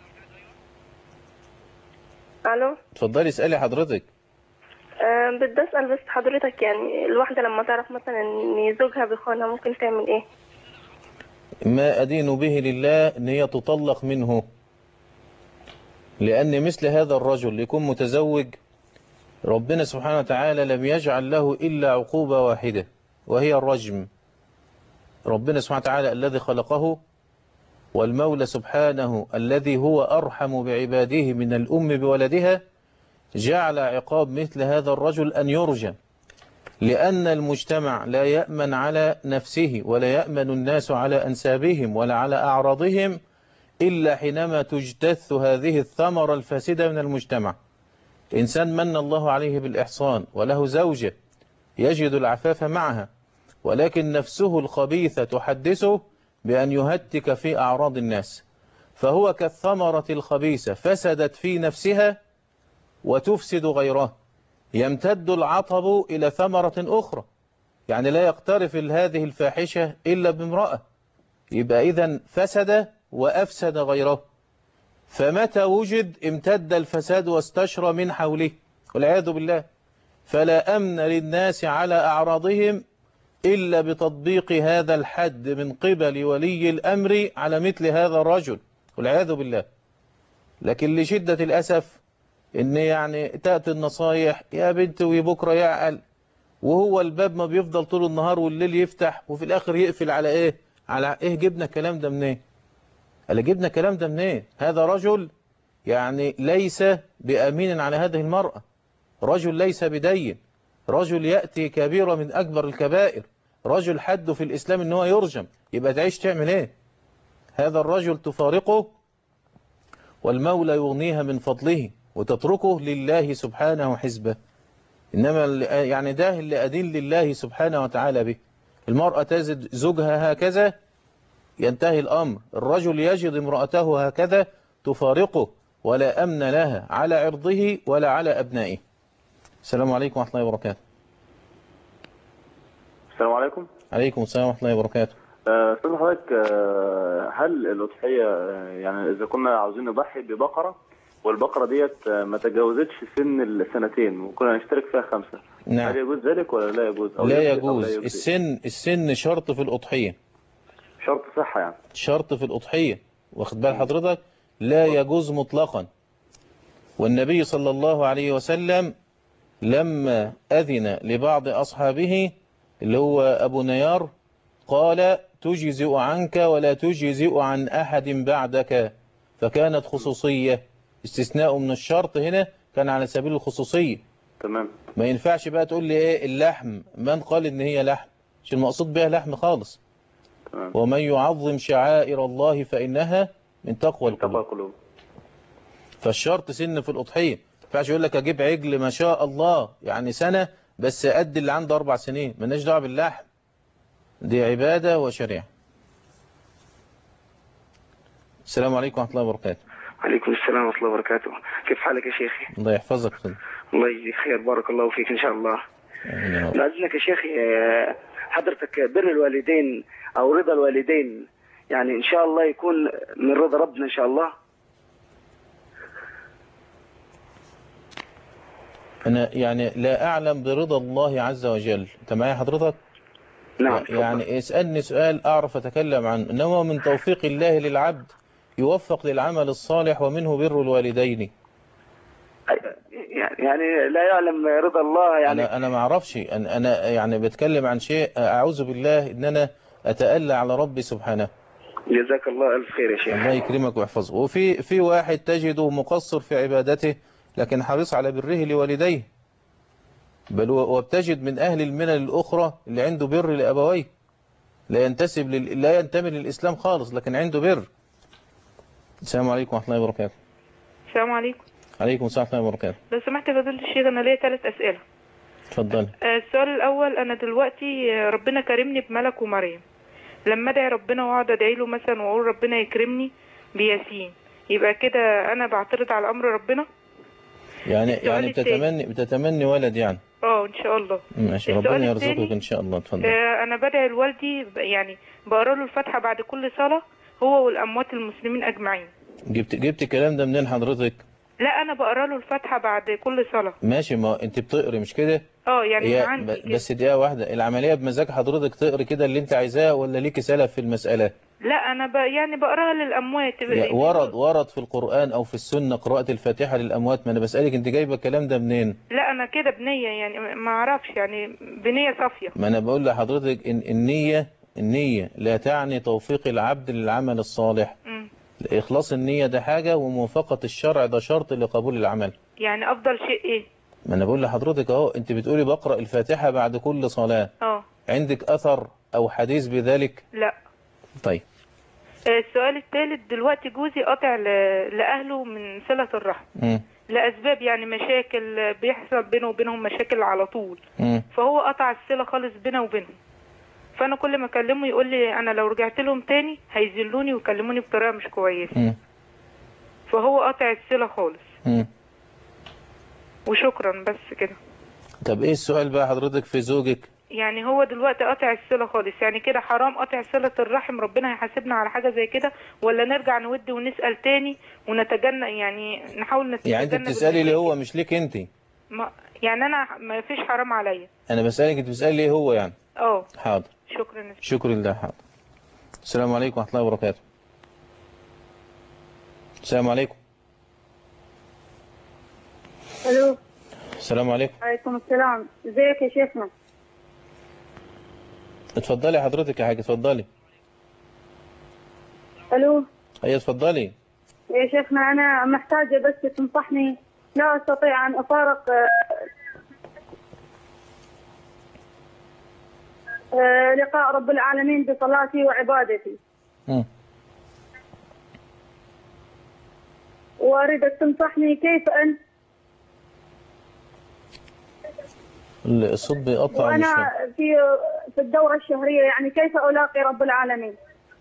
الو اتفضلي اسألي حضرتك أه بدي اسال بس حضرتك يعني الواحده لما تعرف مثلا ان زوجها بيخونها ممكن تعمل ايه ما أدين به لله أن هي تطلق منه لأن مثل هذا الرجل يكون متزوج ربنا سبحانه وتعالى لم يجعل له إلا عقوبة واحدة وهي الرجم ربنا سبحانه وتعالى الذي خلقه والمولى سبحانه الذي هو أرحم بعباده من الأم بولدها جعل عقاب مثل هذا الرجل أن يرجم لأن المجتمع لا يأمن على نفسه ولا يأمن الناس على أنسابهم ولا على أعراضهم إلا حينما تجتث هذه الثمرة الفاسدة من المجتمع إنسان من الله عليه بالإحصان وله زوجة يجد العفاف معها ولكن نفسه الخبيثة تحدثه بأن يهتك في أعراض الناس فهو كالثمرة الخبيثة فسدت في نفسها وتفسد غيرها يمتد العطب إلى ثمرة أخرى يعني لا يقترف هذه الفاحشة إلا بامرأة يبقى إذا فسد وأفسد غيره فمتى وجد امتد الفساد واستشرى من حوله والعياذ بالله فلا أمن للناس على أعراضهم إلا بتطبيق هذا الحد من قبل ولي الأمر على مثل هذا الرجل والعياذ بالله لكن لشدة الأسف إن يعني تأتي النصايح يا بنت وبكرة يعقل وهو الباب ما بيفضل طول النهار والليل يفتح وفي الآخر يقفل على إيه على إيه جبنا الكلام ده منين إيه؟ قال جبنا الكلام ده منين إيه؟ هذا رجل يعني ليس بأمين على هذه المرأة رجل ليس بدين رجل يأتي كبيرة من أكبر الكبائر رجل حده في الإسلام إن هو يرجم يبقى تعيش تعمل إيه هذا الرجل تفارقه والمولى يغنيها من فضله وتتركه لله سبحانه حزبه إنما يعني ده اللي أدين لله سبحانه وتعالى به المرأة تجد زوجها هكذا ينتهي الأمر الرجل يجد امرأته هكذا تفارقه ولا أمن لها على عرضه ولا على أبنائه السلام عليكم ورحمة الله وبركاته السلام عليكم عليكم السلام ورحمة الله وبركاته استاذ حضرتك آه، هل الأضحية آه، يعني إذا كنا عاوزين نضحي ببقرة والبقرة ديت آه، ما تجاوزتش سن السنتين وكنا نشترك فيها خمسة نعم. هل يجوز ذلك ولا لا يجوز أو لا يجوز أو يجوز يجوز؟ السن السن شرط في الأضحية شرط صحة يعني شرط في الأضحية واخد بال حضرتك لا يجوز مطلقا والنبي صلى الله عليه وسلم لما أذن لبعض أصحابه اللي هو أبو نيار قال تجزئ عنك ولا تجزئ عن أحد بعدك فكانت خصوصية استثناء من الشرط هنا كان على سبيل الخصوصية تمام ما ينفعش بقى تقول لي ايه اللحم من قال ان هي لحم مش المقصود بها لحم خالص تمام ومن يعظم شعائر الله فإنها من تقوى القلوب القلوب فالشرط سن في الأضحية ما ينفعش يقول لك أجيب عجل ما شاء الله يعني سنة بس قد اللي عنده أربع سنين مالناش دعوه باللحم دي عبادة وشريعة السلام عليكم ورحمة الله وبركاته عليكم السلام ورحمة الله وبركاته كيف حالك يا شيخي الله يحفظك خد. الله يجزيك خير بارك الله فيك إن شاء الله لأذنك يا شيخي آه، حضرتك بر الوالدين أو رضا الوالدين يعني إن شاء الله يكون من رضا ربنا إن شاء الله أنا يعني لا أعلم برضا الله عز وجل أنت معايا حضرتك نعم يعني اسألني سؤال أعرف أتكلم عنه إنما من توفيق الله للعبد يوفق للعمل الصالح ومنه بر الوالدين يعني لا يعلم رضا الله يعني أنا أنا ما أعرفش أنا أنا يعني بتكلم عن شيء أعوذ بالله إن أنا أتألى على ربي سبحانه جزاك الله ألف خير يا شيخ الله يكرمك ويحفظه وفي في واحد تجده مقصر في عبادته لكن حريص على بره لوالديه بل و- وبتجد من أهل الملل الأخرى اللي عنده بر لأبويه لا ينتسب لل... لا ينتمي للإسلام خالص لكن عنده بر السلام عليكم ورحمة الله وبركاته السلام عليكم عليكم السلام ورحمة الله وبركاته لو سمحت يا فضيلة الشيخ أنا ليا ثلاث أسئلة اتفضلي آه، السؤال الأول أنا دلوقتي آه، ربنا كرمني بملك ومريم لما أدعي ربنا وأقعد أدعي له مثلا وأقول ربنا يكرمني بياسين يبقى كده أنا بعترض على أمر ربنا يعني السؤال يعني التاني. بتتمني بتتمني ولد يعني اه إن شاء الله ماشي السؤال ربنا التاني، يرزقك إن شاء الله اتفضل آه، أنا بدعي لوالدي ب- يعني بقرا له الفاتحة بعد كل صلاة هو والأموات المسلمين أجمعين جبت جبت الكلام ده منين حضرتك لا أنا بقرا له الفاتحة بعد كل صلاة ماشي ما انت بتقري مش كده اه يعني هي من عندي ب- بس دقيقة واحدة العملية بمزاج حضرتك تقري كده اللي انت عايزاه ولا ليكي سلف في المسألة لا أنا ب... يعني بقراها للأموات يا- ورد ورد في القرآن او في السنة قراءة الفاتحة للأموات ما انا بسألك انت جايبه الكلام ده منين لا انا كده بنية يعني ما اعرفش يعني بنية صافية ما انا بقول لحضرتك ان النية النية لا تعني توفيق العبد للعمل الصالح مم. إخلاص النية ده حاجة وموافقة الشرع ده شرط لقبول العمل يعني افضل شيء ايه ما انا بقول لحضرتك اهو انت بتقولي بقرأ الفاتحة بعد كل صلاة اه عندك اثر او حديث بذلك لا طيب آه، السؤال الثالث دلوقتي جوزي قاطع ل... لاهله من صلة الرحم مم. لاسباب يعني مشاكل بيحصل بينه وبينهم مشاكل على طول مم. فهو قطع الصلة خالص بينه وبينهم فانا كل ما اكلمه يقول لي انا لو رجعت لهم تاني هيذلوني ويكلموني بطريقة مش كويسة مم. فهو قطع الصلة خالص مم. وشكرا بس كده طب ايه السؤال بقى حضرتك في زوجك يعني هو دلوقتي قاطع الصلة خالص يعني كده حرام قاطع صلة الرحم ربنا هيحاسبنا على حاجة زي كده ولا نرجع نود ونسأل تاني ونتجنب يعني نحاول نتجنب يعني انت بتسألي ليه هو مش ليك انت ما يعني انا ما فيش حرام عليا انا بسألك انت بتسألي ليه هو يعني اه حاضر شكرا شكر لله حاضر السلام عليكم ورحمة الله وبركاته السلام عليكم الو السلام عليكم عليكم السلام ازيك يا شيخنا اتفضلي حضرتك يا حاجة اتفضلي الو هي اتفضلي يا شيخنا انا محتاجه بس تنصحني لا استطيع ان افارق آه، آه، لقاء رب العالمين بصلاتي وعبادتي مم. واريدك تنصحني كيف ان الصوت بيقطع مش وانا في في الدوره الشهريه يعني كيف الاقي رب العالمين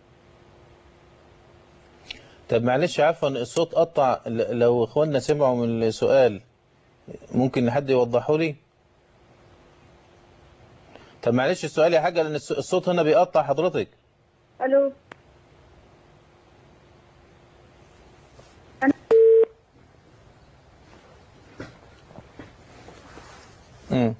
طب معلش عفوا الصوت قطع ل- لو اخواننا سمعوا من السؤال ممكن حد يوضحه لي طب معلش السؤال يا حاجة لان الص- الصوت هنا بيقطع حضرتك الو مم.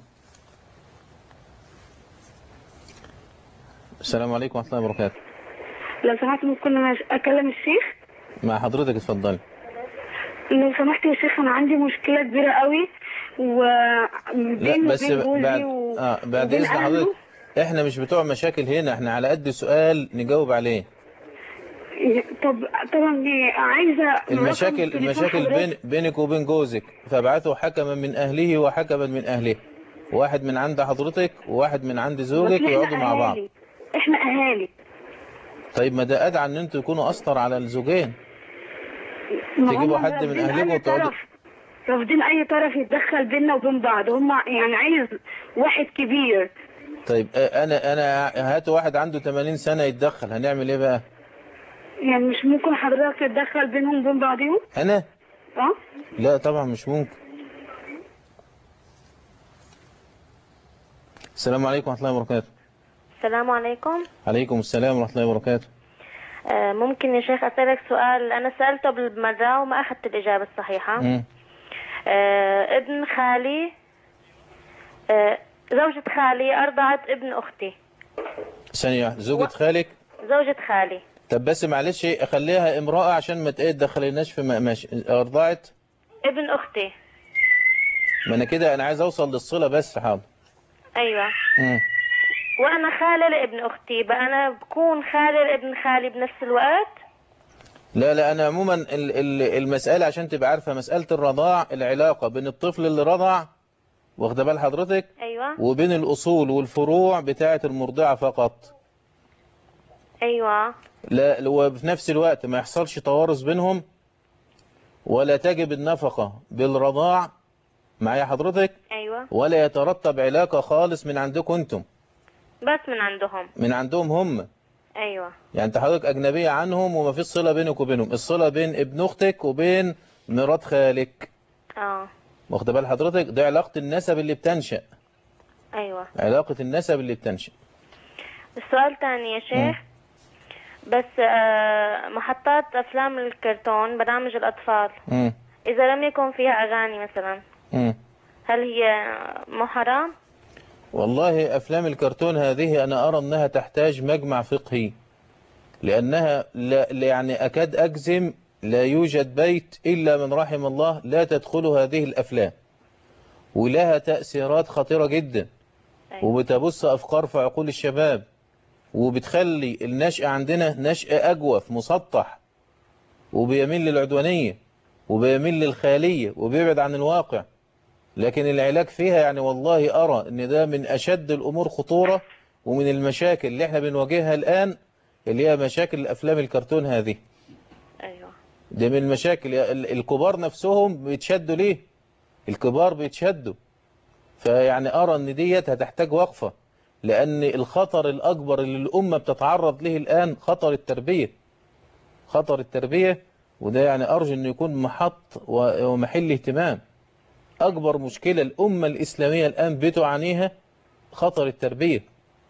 السلام عليكم ورحمة الله وبركاته لو سمحت ممكن أنا اكلم الشيخ مع حضرتك اتفضلي لو سمحت يا شيخ انا عندي مشكله كبيره قوي و لا بس بعد اه بعد وبين اذن أهله. حضرتك احنا مش بتوع مشاكل هنا احنا على قد سؤال نجاوب عليه طب طبعا دي عايزه المشاكل رقم تليفون المشاكل حضرتك. بين بينك وبين جوزك فابعثوا حكما من اهله وحكما من اهله واحد من عند حضرتك وواحد من عند بس زوجك إحنا ويقعدوا مع بعض أهالي. احنا اهالي طيب ما ده ادعى ان انتوا تكونوا اسطر على الزوجين ما تجيبوا هم حد من رافضين اهلكم أي وتقعدوا طرف رافضين اي طرف يتدخل بيننا وبين بعض هم يعني عايز واحد كبير طيب آه، انا انا هاتوا واحد عنده 80 سنة يتدخل هنعمل ايه بقى يعني مش ممكن حضرتك تتدخل بينهم وبين بعضهم انا اه لا طبعا مش ممكن السلام عليكم ورحمة الله وبركاته السلام عليكم عليكم السلام ورحمة الله وبركاته آه، ممكن يا شيخ أسألك سؤال أنا سألته بالمرة وما أخذت الإجابة الصحيحة مم. آه، ابن خالي آه، زوجة خالي أرضعت ابن أختي ثانية واحدة زوجة خالك زوجة خالي طب بس معلش خليها امرأة عشان ما تقيد دخلناش في م- ماشي أرضعت ابن أختي ما أنا كده أنا عايز أوصل للصلة بس حاضر أيوة مم. وأنا خالة لابن أختي بقى أنا بكون خالة لابن خالي بنفس الوقت لا لا أنا عموما ال- ال- المسألة عشان تبقى عارفة مسألة الرضاع العلاقة بين الطفل اللي رضع واخده بال حضرتك أيوة وبين الأصول والفروع بتاعة المرضعة فقط ايوه لا وفي نفس الوقت ما يحصلش توارث بينهم ولا تجب النفقة بالرضاع معايا حضرتك ايوه ولا يترتب علاقة خالص من عندكم انتم بس من عندهم من عندهم هم ايوه يعني انت حضرتك اجنبية عنهم وما فيش صلة بينك وبينهم الصلة بين ابن اختك وبين مرات خالك اه واخد بال حضرتك ده علاقة النسب اللي بتنشأ ايوه علاقة النسب اللي بتنشأ السؤال تاني يا شيخ بس آه محطات افلام الكرتون برامج الاطفال مم. اذا لم يكن فيها اغاني مثلا مم. هل هي مو حرام والله أفلام الكرتون هذه أنا أرى أنها تحتاج مجمع فقهي لأنها لا لا يعني أكاد أجزم لا يوجد بيت إلا من رحم الله لا تدخل هذه الأفلام ولها تأثيرات خطيرة جدا وبتبث أفكار في عقول الشباب وبتخلي النشأ عندنا نشأ أجوف مسطح وبيميل للعدوانية وبيميل للخيالية وبيبعد عن الواقع لكن العلاج فيها يعني والله أرى أن ده من أشد الأمور خطورة ومن المشاكل اللي احنا بنواجهها الآن اللي هي مشاكل الأفلام الكرتون هذه ايوه ده من المشاكل ال- الكبار نفسهم بيتشدوا ليه الكبار بيتشدوا فيعني أرى أن ديت هتحتاج وقفة لأن الخطر الأكبر اللي الأمة بتتعرض له الآن خطر التربية خطر التربية وده يعني أرجو أنه يكون محط و- ومحل اهتمام أكبر مشكلة الأمة الإسلامية الآن بتعانيها خطر التربية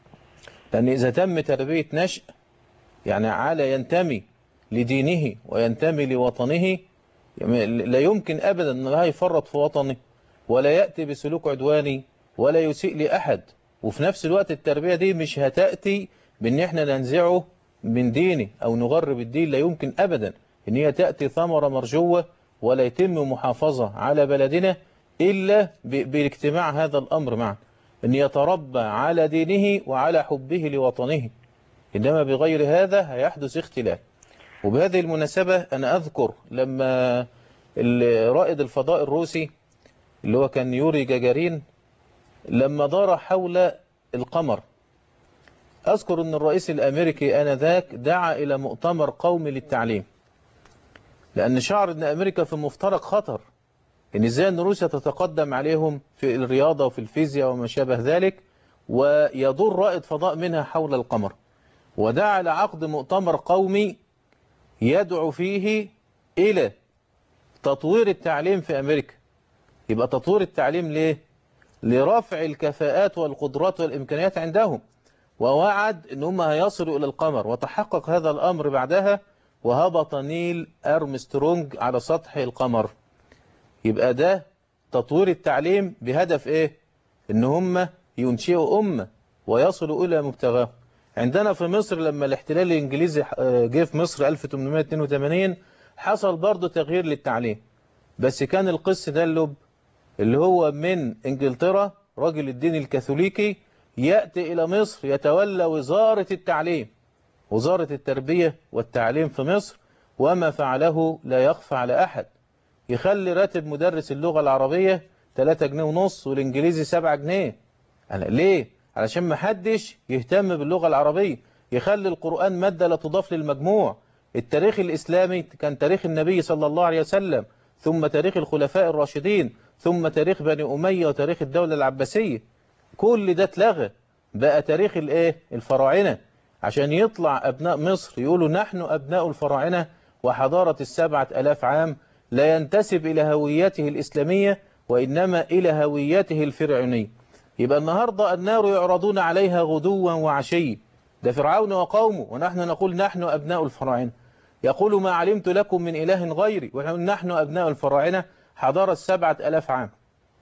لأن إذا تم تربية نشء يعني على ينتمي لدينه وينتمي لوطنه لا يمكن أبدا أن لا يفرط في وطنه ولا يأتي بسلوك عدواني ولا يسيء لأحد وفي نفس الوقت التربية دي مش هتأتي بأن احنا ننزعه من دينه أو نغرب الدين لا يمكن أبدا أن هي تأتي ثمرة مرجوة ولا يتم محافظة على بلدنا إلا ب- بالاجتماع هذا الأمر معا أن يتربى على دينه وعلى حبه لوطنه إنما بغير هذا هيحدث اختلاف وبهذه المناسبة أنا أذكر لما ال- رائد الفضاء الروسي اللي هو كان يوري جاجارين لما دار حول القمر أذكر أن الرئيس الأمريكي آنذاك دعا إلى مؤتمر قومي للتعليم لأن شعر أن أمريكا في مفترق خطر إن إزاي أن روسيا تتقدم عليهم في الرياضة وفي الفيزياء وما شابه ذلك ويدور رائد فضاء منها حول القمر ودعا لعقد مؤتمر قومي يدعو فيه إلى تطوير التعليم في أمريكا يبقى تطوير التعليم ليه؟ لرفع الكفاءات والقدرات والإمكانيات عندهم ووعد أن هم هيصلوا إلى القمر وتحقق هذا الأمر بعدها وهبط نيل أرمسترونج على سطح القمر يبقى ده تطوير التعليم بهدف إيه؟ إن هم ينشئوا أمة ويصلوا إلى مبتغاهم عندنا في مصر لما الاحتلال الإنجليزي جه في مصر 1882 حصل برضه تغيير للتعليم بس كان القس دلب اللي هو من إنجلترا راجل الدين الكاثوليكي يأتي إلى مصر يتولى وزارة التعليم وزارة التربية والتعليم في مصر وما فعله لا يخفى على أحد يخلي راتب مدرس اللغة العربية 3 جنيه ونص والإنجليزي 7 جنيه أنا ليه؟ علشان ما حدش يهتم باللغة العربية يخلي القرآن مادة لا تضاف للمجموع التاريخ الإسلامي كان تاريخ النبي صلى الله عليه وسلم ثم تاريخ الخلفاء الراشدين ثم تاريخ بني أمية وتاريخ الدولة العباسية كل ده اتلغى بقى تاريخ الايه الفراعنة عشان يطلع أبناء مصر يقولوا نحن أبناء الفراعنة وحضارة السبعة ألاف عام لا ينتسب إلى هويته الإسلامية وإنما إلى هويته الفرعونية يبقى النهاردة النار يعرضون عليها غدوا وعشي ده فرعون وقومه ونحن نقول نحن أبناء الفراعنة يقول ما علمت لكم من إله غيري ونحن أبناء الفراعنة حضارة السبعة ألاف عام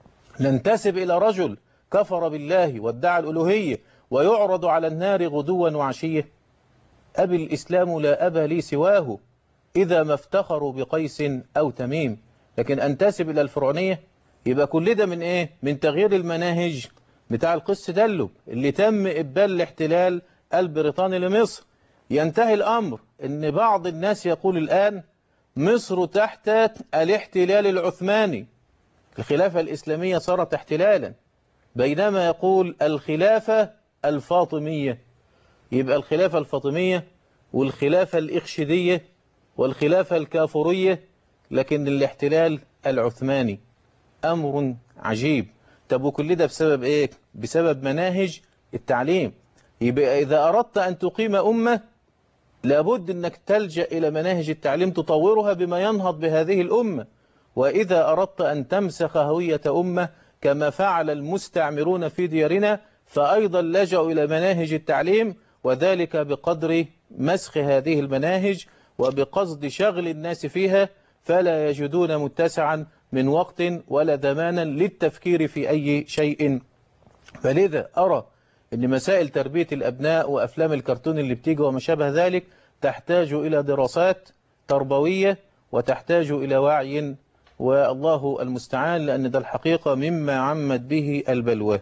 ننتسب إلى رجل كفر بالله وادعى الألوهية ويعرض على النار غدوا وعشية أبي الإسلام لا أبا لي سواه إذا ما افتخروا بقيس أو تميم لكن أنتسب إلى الفرعونية يبقى كل ده من إيه؟ من تغيير المناهج بتاع القس دلب اللي تم إبال الاحتلال البريطاني لمصر ينتهي الأمر أن بعض الناس يقول الآن مصر تحت الاحتلال العثماني الخلافة الإسلامية صارت احتلالا بينما يقول الخلافة الفاطمية يبقى الخلافة الفاطمية والخلافة الإخشيدية والخلافة الكافورية لكن الاحتلال العثماني أمر عجيب طب وكل ده بسبب إيه؟ بسبب مناهج التعليم يبقى إذا أردت أن تقيم أمة لابد أنك تلجأ إلى مناهج التعليم تطورها بما ينهض بهذه الأمة وإذا أردت أن تمسخ هوية أمة كما فعل المستعمرون في ديارنا فأيضا لجأوا إلى مناهج التعليم وذلك بقدر مسخ هذه المناهج وبقصد شغل الناس فيها فلا يجدون متسعا من وقت ولا زمانا للتفكير في أي شيء فلذا أرى أن مسائل تربية الأبناء وأفلام الكرتون اللي بتيجي وما شابه ذلك تحتاج إلى دراسات تربوية وتحتاج إلى وعي والله المستعان لأن ده الحقيقة مما عمت به البلوى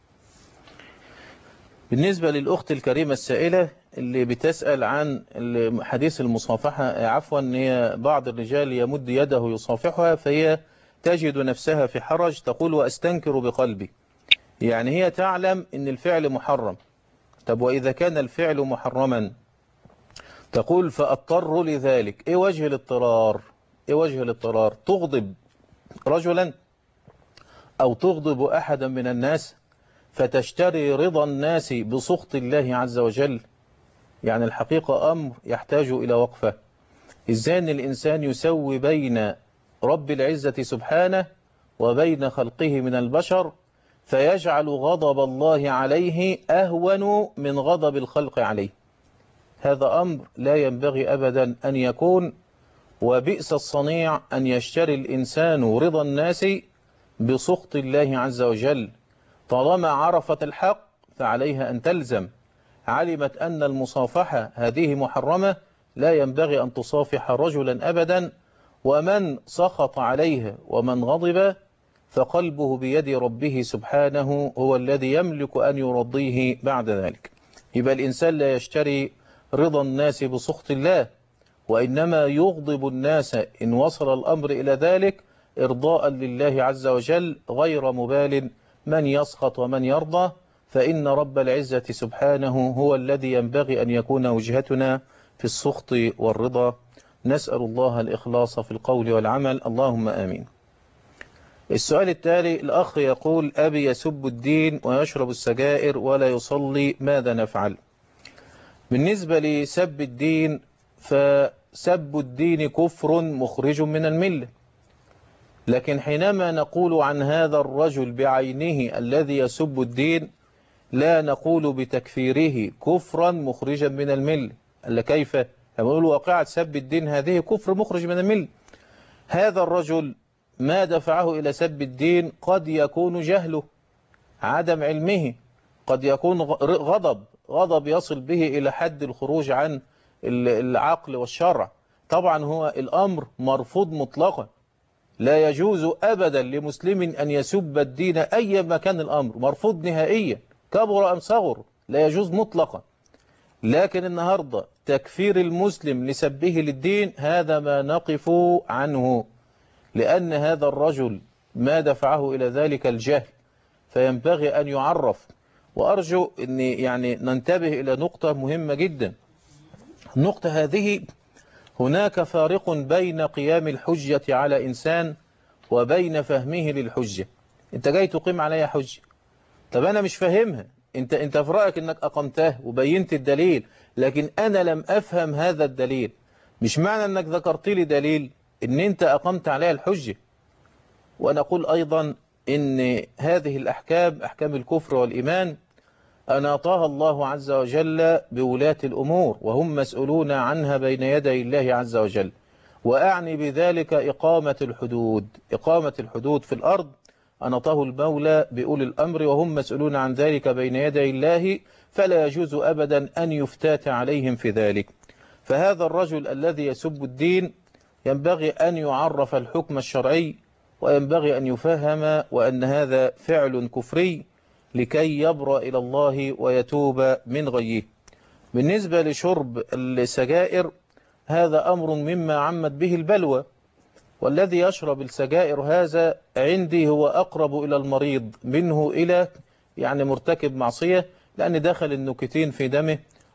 بالنسبة للأخت الكريمة السائلة اللي بتسأل عن حديث المصافحة عفوا أن هي بعض الرجال يمد يده يصافحها فهي تجد نفسها في حرج تقول وأستنكر بقلبي يعني هي تعلم أن الفعل محرم طب وإذا كان الفعل محرما تقول فأضطر لذلك إيه وجه الاضطرار إيه وجه الاضطرار تغضب رجلا أو تغضب أحدا من الناس فتشتري رضا الناس بسخط الله عز وجل يعني الحقيقة أمر يحتاج إلى وقفة إزاي أن الإنسان يسوي بين رب العزة سبحانه وبين خلقه من البشر فيجعل غضب الله عليه أهون من غضب الخلق عليه هذا أمر لا ينبغي أبدا أن يكون وبئس الصنيع أن يشتري الإنسان رضا الناس بسخط الله عز وجل طالما عرفت الحق فعليها أن تلزم علمت أن المصافحة هذه محرمة لا ينبغي أن تصافح رجلا أبدا ومن سخط عليها ومن غضب فقلبه بيد ربه سبحانه هو الذي يملك أن يرضيه بعد ذلك يبقى الإنسان لا يشتري رضا الناس بسخط الله وإنما يغضب الناس إن وصل الأمر إلى ذلك إرضاء لله عز وجل غير مبال من يسخط ومن يرضى فإن رب العزة سبحانه هو الذي ينبغي أن يكون وجهتنا في السخط والرضا نسأل الله الإخلاص في القول والعمل اللهم آمين السؤال التالي الأخ يقول أبي يسب الدين ويشرب السجائر ولا يصلي ماذا نفعل بالنسبة لسب الدين فسب الدين كفر مخرج من الملة لكن حينما نقول عن هذا الرجل بعينه الذي يسب الدين لا نقول بتكفيره كفرا مخرجا من الملة ألا كيف نقول واقعة سب الدين هذه كفر مخرج من الملة هذا الرجل ما دفعه إلى سب الدين قد يكون جهله عدم علمه قد يكون غضب غضب يصل به إلى حد الخروج عن العقل والشرع طبعا هو الأمر مرفوض مطلقا لا يجوز أبدا لمسلم أن يسب الدين أي مكان الأمر مرفوض نهائيا كبر أم صغر لا يجوز مطلقا لكن النهاردة تكفير المسلم لسبه للدين هذا ما نقف عنه لأن هذا الرجل ما دفعه إلى ذلك الجهل فينبغي أن يعرف وأرجو أن يعني ننتبه إلى نقطة مهمة جدا النقطة هذه هناك فارق بين قيام الحجة على إنسان وبين فهمه للحجة أنت جاي تقيم عليها حجة طب أنا مش فاهمها أنت, انت في رأيك أنك أقمتها وبينت الدليل لكن أنا لم أفهم هذا الدليل مش معنى أنك ذكرت لي دليل أن أنت أقمت عليها الحجة وأنا أقول أيضا أن هذه الأحكام أحكام الكفر والإيمان أناطاها الله عز وجل بولاة الأمور وهم مسؤولون عنها بين يدي الله عز وجل وأعني بذلك إقامة الحدود إقامة الحدود في الأرض أنطه المولى بأولي الأمر وهم مسؤولون عن ذلك بين يدي الله فلا يجوز أبدا أن يفتات عليهم في ذلك فهذا الرجل الذي يسب الدين ينبغي أن يعرف الحكم الشرعي وينبغي أن يفهم وأن هذا فعل كفري لكي يبرأ إلى الله ويتوب من غيه بالنسبة لشرب السجائر هذا أمر مما عمت به البلوى والذي يشرب السجائر هذا عندي هو أقرب إلى المريض منه إلى يعني مرتكب معصية لأن دخل النكتين في دمه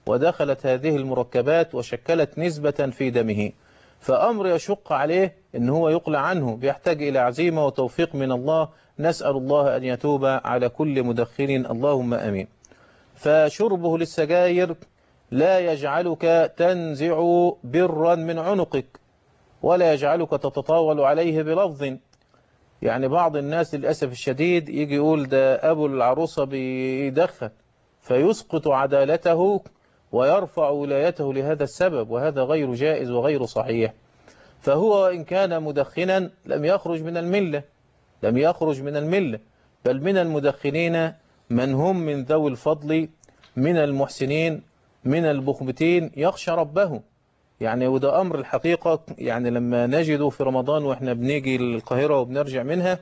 ودخلت هذه المركبات وشكلت نسبة في دمه فأمر يشق عليه ان هو يقلع عنه بيحتاج إلى عزيمة وتوفيق من الله نسأل الله أن يتوب على كل مدخن اللهم أمين فشربه للسجاير لا يجعلك تنزع برا من عنقك ولا يجعلك تتطاول عليه بلفظ يعني بعض الناس للأسف الشديد يجي يقول ده أبو العروسة بيدخن فيسقط عدالته ويرفع ولايته لهذا السبب وهذا غير جائز وغير صحيح فهو إن كان مدخنا لم يخرج من الملة لم يخرج من الملة بل من المدخنين من هم من ذوي الفضل من المحسنين من المخبتين يخشى ربه يعني وده أمر الحقيقة يعني لما نجده في رمضان وإحنا بنيجي القاهرة وبنرجع منها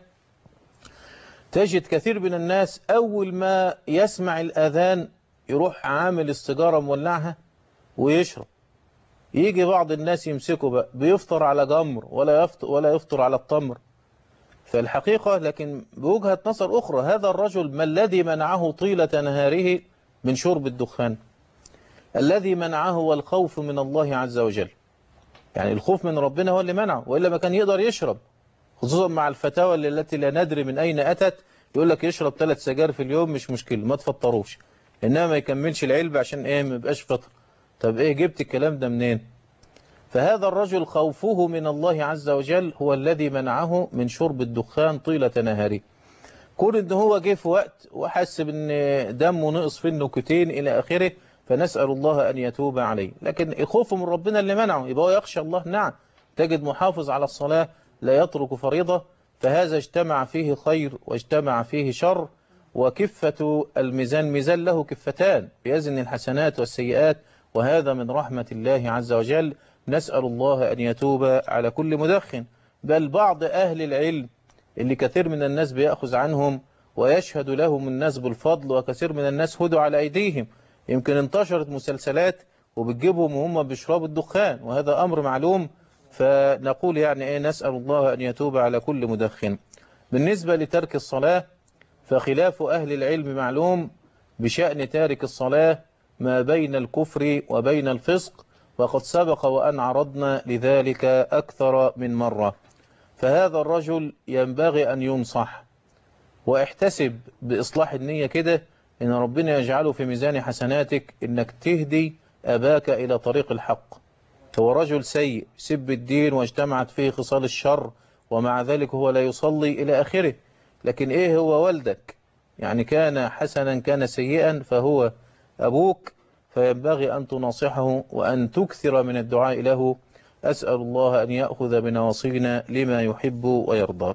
تجد كثير من الناس أول ما يسمع الأذان يروح عامل السيجارة مولعها ويشرب يجي بعض الناس يمسكوا بقى بيفطر على جمر ولا يفطر, ولا يفطر على التمر فالحقيقة لكن بوجهة نظر أخرى هذا الرجل ما الذي منعه طيلة نهاره من شرب الدخان الذي منعه هو الخوف من الله عز وجل يعني الخوف من ربنا هو اللي منعه وإلا ما كان يقدر يشرب خصوصا مع الفتاوى التي لا ندري من أين أتت يقول لك يشرب ثلاث سجاير في اليوم مش مشكلة ما تفطروش إنما ما يكملش العلبة عشان إيه ما يبقاش فطر طب إيه جبت الكلام ده منين فهذا الرجل خوفه من الله عز وجل هو الذي منعه من شرب الدخان طيلة نهاره كون إن هو جه في وقت وحس بأن دمه نقص في النكتين إلى آخره فنسأل الله أن يتوب عليه لكن الخوف من ربنا اللي منعه يبقى هو يخشى الله نعم تجد محافظ على الصلاة لا يترك فريضة فهذا اجتمع فيه خير واجتمع فيه شر وكفة الميزان ميزان له كفتان بيزن الحسنات والسيئات وهذا من رحمة الله عز وجل نسأل الله أن يتوب على كل مدخن بل بعض أهل العلم اللي كثير من الناس بيأخذ عنهم ويشهد لهم الناس بالفضل وكثير من الناس هدوا على أيديهم يمكن انتشرت مسلسلات وبتجيبهم وهم بيشربوا الدخان وهذا أمر معلوم فنقول يعني إيه نسأل الله أن يتوب على كل مدخن بالنسبة لترك الصلاة فخلاف أهل العلم معلوم بشأن تارك الصلاة ما بين الكفر وبين الفسق وقد سبق وأن عرضنا لذلك أكثر من مرة فهذا الرجل ينبغي أن ينصح واحتسب بإصلاح النية كده إن ربنا يجعله في ميزان حسناتك إنك تهدي أباك إلى طريق الحق هو رجل سيء سب الدين واجتمعت فيه خصال الشر ومع ذلك هو لا يصلي إلى آخره لكن إيه هو والدك يعني كان حسنا كان سيئا فهو أبوك فينبغي أن تناصحه وأن تكثر من الدعاء له أسأل الله أن يأخذ بنواصينا لما يحب ويرضى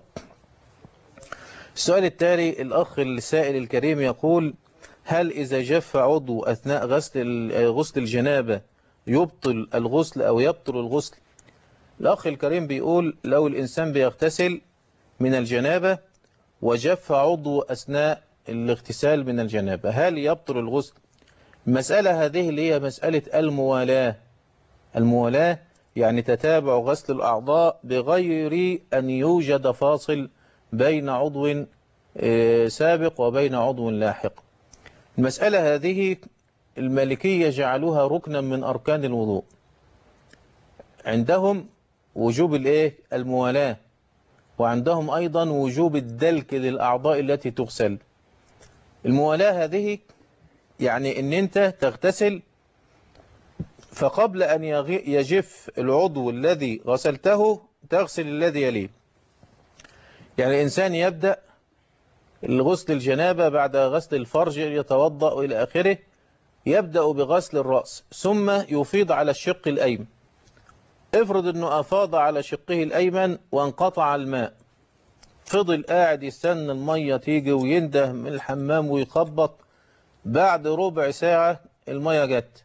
السؤال التالي الأخ السائل الكريم يقول هل إذا جف عضو أثناء غسل غسل الجنابة يبطل الغسل أو يبطل الغسل الأخ الكريم بيقول لو الإنسان بيغتسل من الجنابة وجف عضو أثناء الاغتسال من الجنابة هل يبطل الغسل المسألة هذه اللي هي مسألة الموالاة الموالاة يعني تتابع غسل الأعضاء بغير أن يوجد فاصل بين عضو سابق وبين عضو لاحق المسألة هذه المالكية جعلوها ركنا من أركان الوضوء عندهم وجوب الايه الموالاة وعندهم أيضا وجوب الدلك للأعضاء التي تغسل الموالاة هذه يعني ان انت تغتسل فقبل أن يجف العضو الذي غسلته تغسل الذي يليه يعني الإنسان يبدأ الغسل الجنابة بعد غسل الفرج يتوضأ إلى آخره يبدأ بغسل الرأس ثم يفيض على الشق الأيمن افرض أنه أفاض على شقه الأيمن وانقطع الماء فضل قاعد يستنى المية تيجي وينده من الحمام ويخبط بعد ربع ساعة المية جت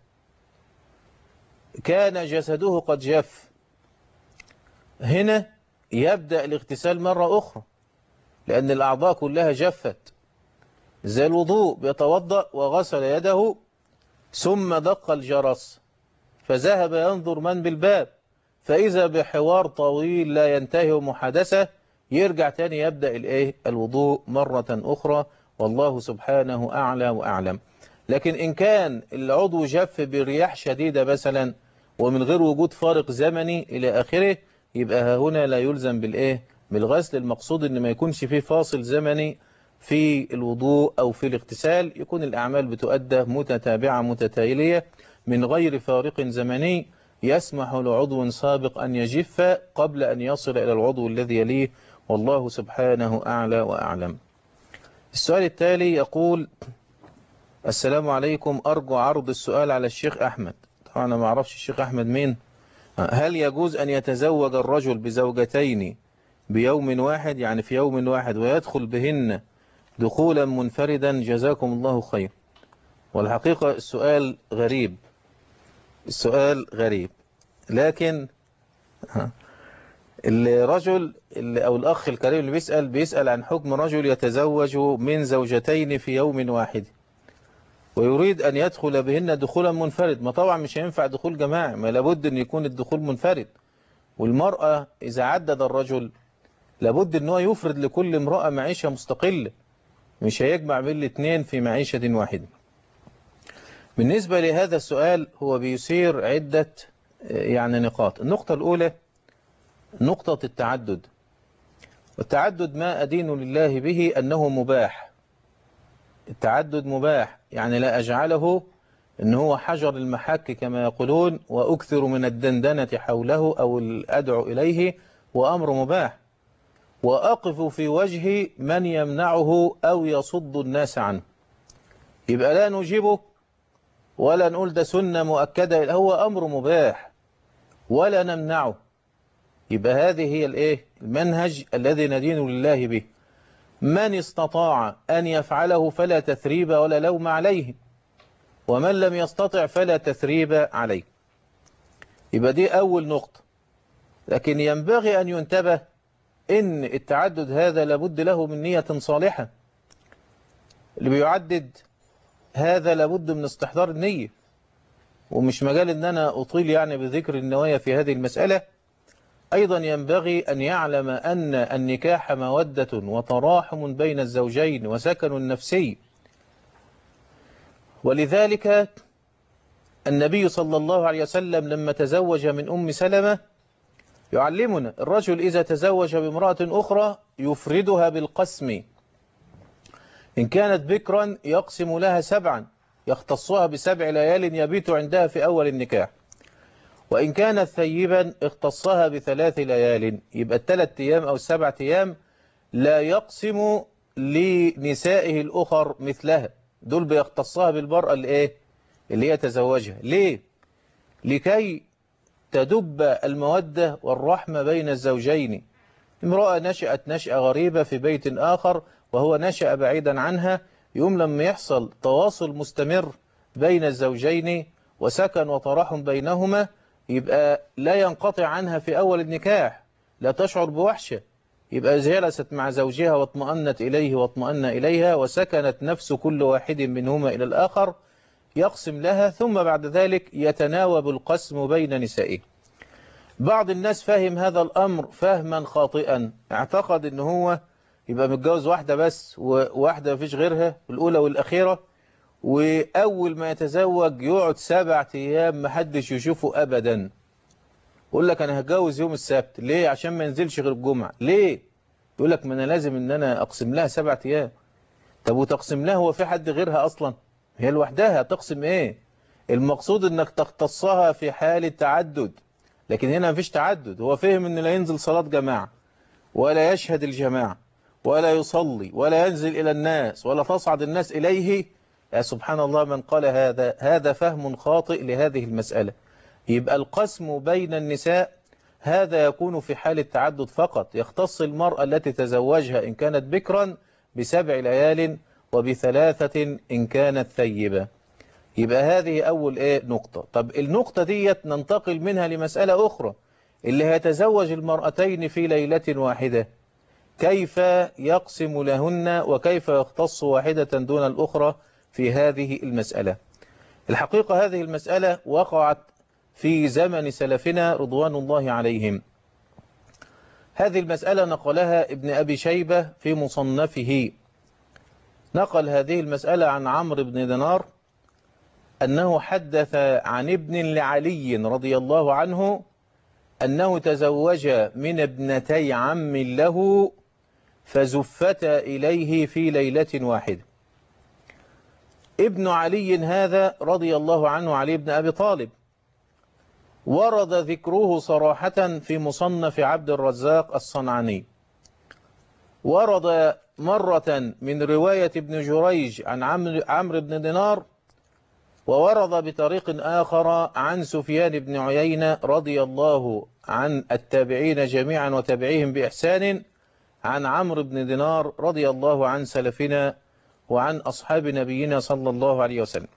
كان جسده قد جف هنا يبدأ الاغتسال مرة أخرى لأن الأعضاء كلها جفت زي الوضوء بيتوضأ وغسل يده ثم دق الجرس فذهب ينظر من بالباب فإذا بحوار طويل لا ينتهي محادثة يرجع تاني يبدأ الايه الوضوء مرة أخرى والله سبحانه أعلى وأعلم لكن إن كان العضو جف برياح شديدة مثلا ومن غير وجود فارق زمني إلى آخره يبقى ها هنا لا يلزم بالإيه بالغسل المقصود إن ما يكونش فيه فاصل زمني في الوضوء أو في الاغتسال يكون الأعمال بتؤدى متتابعة متتالية من غير فارق زمني يسمح لعضو سابق أن يجف قبل أن يصل إلى العضو الذي يليه والله سبحانه أعلى وأعلم السؤال التالي يقول السلام عليكم أرجو عرض السؤال على الشيخ أحمد طبعا أنا ما أعرفش الشيخ أحمد مين هل يجوز أن يتزوج الرجل بزوجتين بيوم واحد يعني في يوم واحد ويدخل بهن دخولا منفردا جزاكم الله خير والحقيقة السؤال غريب السؤال غريب لكن الرجل أو الأخ الكريم اللي بيسأل بيسأل عن حكم رجل يتزوج من زوجتين في يوم واحد ويريد أن يدخل بهن دخولا منفرد ما طبعا مش هينفع دخول جماعي ما لابد أن يكون الدخول منفرد والمرأة إذا عدد الرجل لابد أنه يفرد لكل امرأة معيشة مستقلة مش هيجمع بين الاثنين في معيشة واحدة بالنسبة لهذا السؤال هو بيثير عدة يعني نقاط النقطة الأولى نقطة التعدد والتعدد ما أدين لله به أنه مباح التعدد مباح يعني لا أجعله أن هو حجر المحك كما يقولون وأكثر من الدندنة حوله أو الأدعو إليه وأمر مباح وأقف في وجه من يمنعه أو يصد الناس عنه يبقى لا نجيبه ولا نقول ده سنة مؤكدة هو أمر مباح ولا نمنعه يبقى هذه هي الايه المنهج الذي ندين لله به من استطاع أن يفعله فلا تثريب ولا لوم عليه ومن لم يستطع فلا تثريب عليه يبقى دي أول نقطة لكن ينبغي أن ينتبه إن التعدد هذا لابد له من نية صالحة اللي بيعدد هذا لابد من استحضار النية ومش مجال ان انا اطيل يعني بذكر النوايا في هذه المسألة ايضا ينبغي ان يعلم ان النكاح مودة وتراحم بين الزوجين وسكن نفسي ولذلك النبي صلى الله عليه وسلم لما تزوج من ام سلمة يعلمنا الرجل اذا تزوج بامرأة اخرى يفردها بالقسم إن كانت بكرا يقسم لها سبعا يختصها بسبع ليال يبيت عندها في أول النكاح وإن كانت ثيبا اختصها بثلاث ليال يبقى الثلاث أيام أو السبع أيام لا يقسم لنسائه الأخر مثلها دول بيختصها بالمرأة اللي, إيه؟ اللي هي تزوجها ليه؟ لكي تدب المودة والرحمة بين الزوجين امرأة نشأت نشأة غريبة في بيت آخر وهو نشأ بعيدا عنها يوم لما يحصل تواصل مستمر بين الزوجين وسكن وتراحم بينهما يبقى لا ينقطع عنها في أول النكاح لا تشعر بوحشة يبقى جلست مع زوجها واطمأنت إليه واطمأن إليها وسكنت نفس كل واحد منهما إلى الآخر يقسم لها ثم بعد ذلك يتناوب القسم بين نسائه بعض الناس فهم هذا الأمر فهما خاطئا اعتقد ان هو يبقى متجوز واحدة بس وواحدة مفيش غيرها الأولى والأخيرة وأول ما يتزوج يقعد سبع أيام محدش يشوفه أبدا يقول لك أنا هتجوز يوم السبت ليه عشان ما ينزلش غير الجمعة ليه يقول لك ما أنا لازم إن أنا أقسم لها سبع أيام طب وتقسم لها هو في حد غيرها أصلا هي لوحدها تقسم إيه المقصود إنك تختصها في حالة تعدد لكن هنا مفيش تعدد هو فهم إن لا ينزل صلاة جماعة ولا يشهد الجماعة ولا يصلي ولا ينزل إلى الناس ولا تصعد الناس إليه يا سبحان الله من قال هذا هذا فهم خاطئ لهذه المسألة يبقى القسم بين النساء هذا يكون في حال التعدد فقط يختص المرأة التي تزوجها إن كانت بكرا بسبع ليال وبثلاثة إن كانت ثيبة يبقى هذه أول إيه نقطة طب النقطة ديت ننتقل منها لمسألة أخرى اللي هيتزوج المرأتين في ليلة واحدة كيف يقسم لهن وكيف يختص واحدة دون الأخرى في هذه المسألة الحقيقة هذه المسألة وقعت في زمن سلفنا رضوان الله عليهم هذه المسألة نقلها ابن أبي شيبة في مصنفه نقل هذه المسألة عن عمرو بن دينار أنه حدث عن ابن لعلي رضي الله عنه أنه تزوج من ابنتي عم له فزفتا إليه في ليلة واحدة ابن علي هذا رضي الله عنه علي بن أبي طالب ورد ذكره صراحة في مصنف عبد الرزاق الصنعاني ورد مرة من رواية ابن جريج عن عمرو بن دينار وورد بطريق آخر عن سفيان بن عيينة رضي الله عن التابعين جميعا وتابعيهم بإحسان عن عمرو بن دينار رضي الله عن سلفنا وعن أصحاب نبينا صلى الله عليه وسلم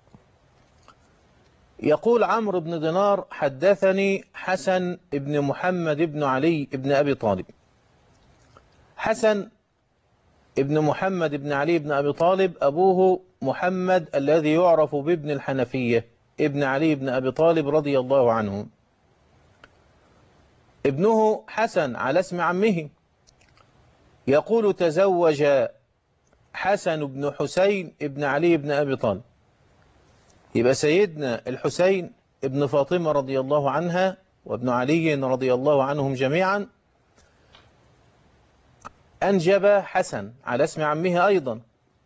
يقول عمرو بن دينار حدثني حسن بن محمد بن علي بن أبي طالب حسن ابن محمد بن علي بن أبي طالب أبوه محمد الذي يعرف بابن الحنفية ابن علي بن أبي طالب رضي الله عنه ابنه حسن على اسم عمه يقول تزوج حسن بن حسين ابن علي بن أبي طالب يبقى سيدنا الحسين ابن فاطمة رضي الله عنها وابن علي رضي الله عنهم جميعا أنجب حسن على اسم عمه أيضا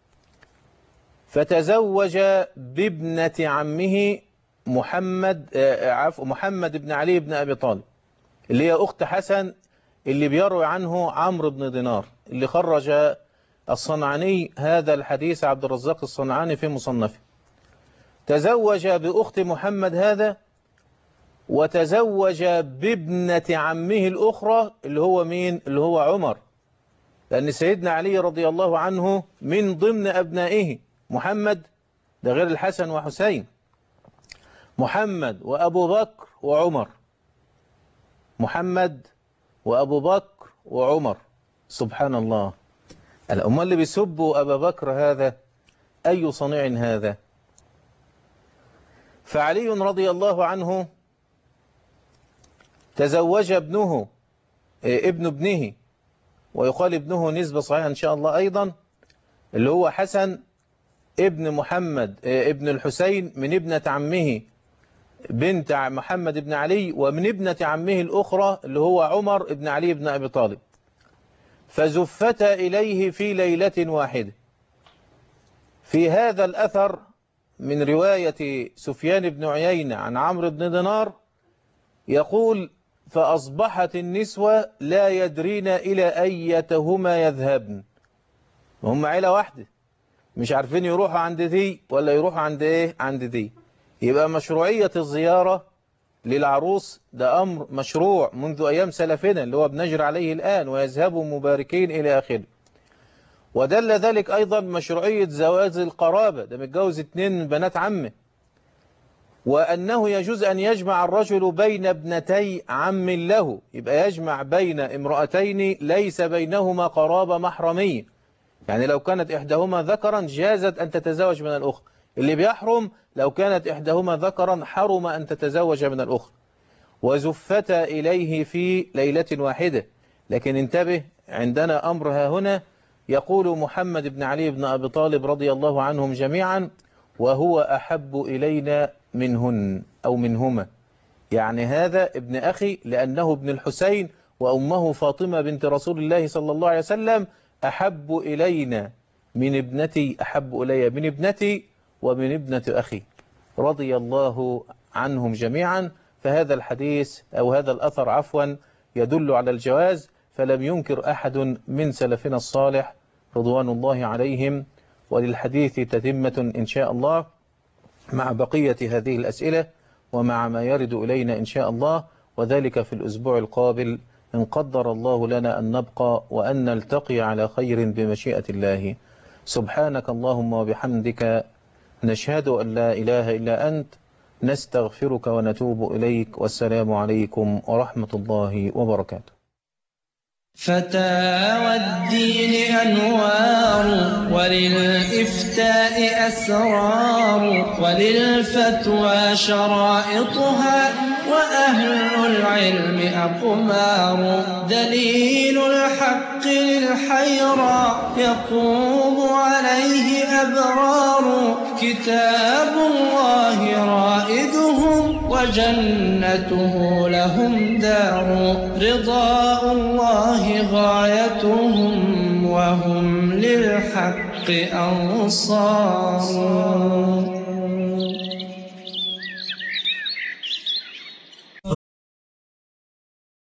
فتزوج بابنة عمه محمد عفو محمد بن علي بن أبي طالب اللي هي أخت حسن اللي بيروي عنه عمرو بن دينار اللي خرج الصنعاني هذا الحديث عبد الرزاق الصنعاني في مصنفه تزوج بأخت محمد هذا وتزوج بابنة عمه الأخرى اللي هو مين اللي هو عمر لأن سيدنا علي رضي الله عنه من ضمن أبنائه محمد ده غير الحسن وحسين محمد وأبو بكر وعمر محمد وأبو بكر وعمر سبحان الله الأمة اللي بيسبوا أبا بكر هذا أي صنيع هذا فعلي رضي الله عنه تزوج ابنه ابن ابنه ويقال ابنه نسبة صحيحة إن شاء الله أيضا اللي هو حسن ابن محمد ابن الحسين من ابنة عمه بنت محمد بن علي ومن ابنة عمه الأخرى اللي هو عمر ابن علي بن أبي طالب فزفتا إليه في ليلة واحدة في هذا الأثر من رواية سفيان بن عيينة عن عمرو بن دينار يقول فأصبحت النسوة لا يدرين إلى أيتهما يذهبن هم عيلة واحدة مش عارفين يروحوا عند ذي ولا يروحوا عند ايه عند ذي يبقى مشروعية الزيارة للعروس ده أمر مشروع منذ أيام سلفنا اللي هو بنجر عليه الآن ويذهبوا مباركين إلى آخره ودل ذلك أيضا مشروعية زواج القرابة ده متجوز اتنين من بنات عمه وأنه يجوز أن يجمع الرجل بين ابنتي عم له يبقى يجمع بين امرأتين ليس بينهما قرابة محرمية يعني لو كانت إحداهما ذكرا جازت أن تتزوج من الأخرى اللي بيحرم لو كانت إحداهما ذكرا حرم أن تتزوج من الأخرى وزفتا إليه في ليلة واحدة لكن انتبه عندنا أمر ها هنا يقول محمد بن علي بن أبي طالب رضي الله عنهم جميعا وهو أحب إلينا منهن أو منهما يعني هذا ابن أخي لأنه ابن الحسين وأمه فاطمة بنت رسول الله صلى الله عليه وسلم أحب إلينا من ابنتي أحب إلي من ابنتي ومن ابنة أخي رضي الله عنهم جميعا فهذا الحديث أو هذا الأثر عفوا يدل على الجواز فلم ينكر أحد من سلفنا الصالح رضوان الله عليهم وللحديث تتمة إن شاء الله مع بقية هذه الأسئلة ومع ما يرد إلينا إن شاء الله وذلك في الأسبوع القابل إن قدر الله لنا أن نبقى وأن نلتقي على خير بمشيئة الله سبحانك اللهم وبحمدك نشهد أن لا إله إلا أنت نستغفرك ونتوب إليك والسلام عليكم ورحمة الله وبركاته فتاوى الدين أنوار وللإفتاء أسرار وللفتوى شرائطها وأهل العلم بالعلم أقمار دليل الحق للحيرى يقوم عليه أبرار كتاب الله رائدهم وجنته لهم دار رضاء الله غايتهم وهم للحق أنصار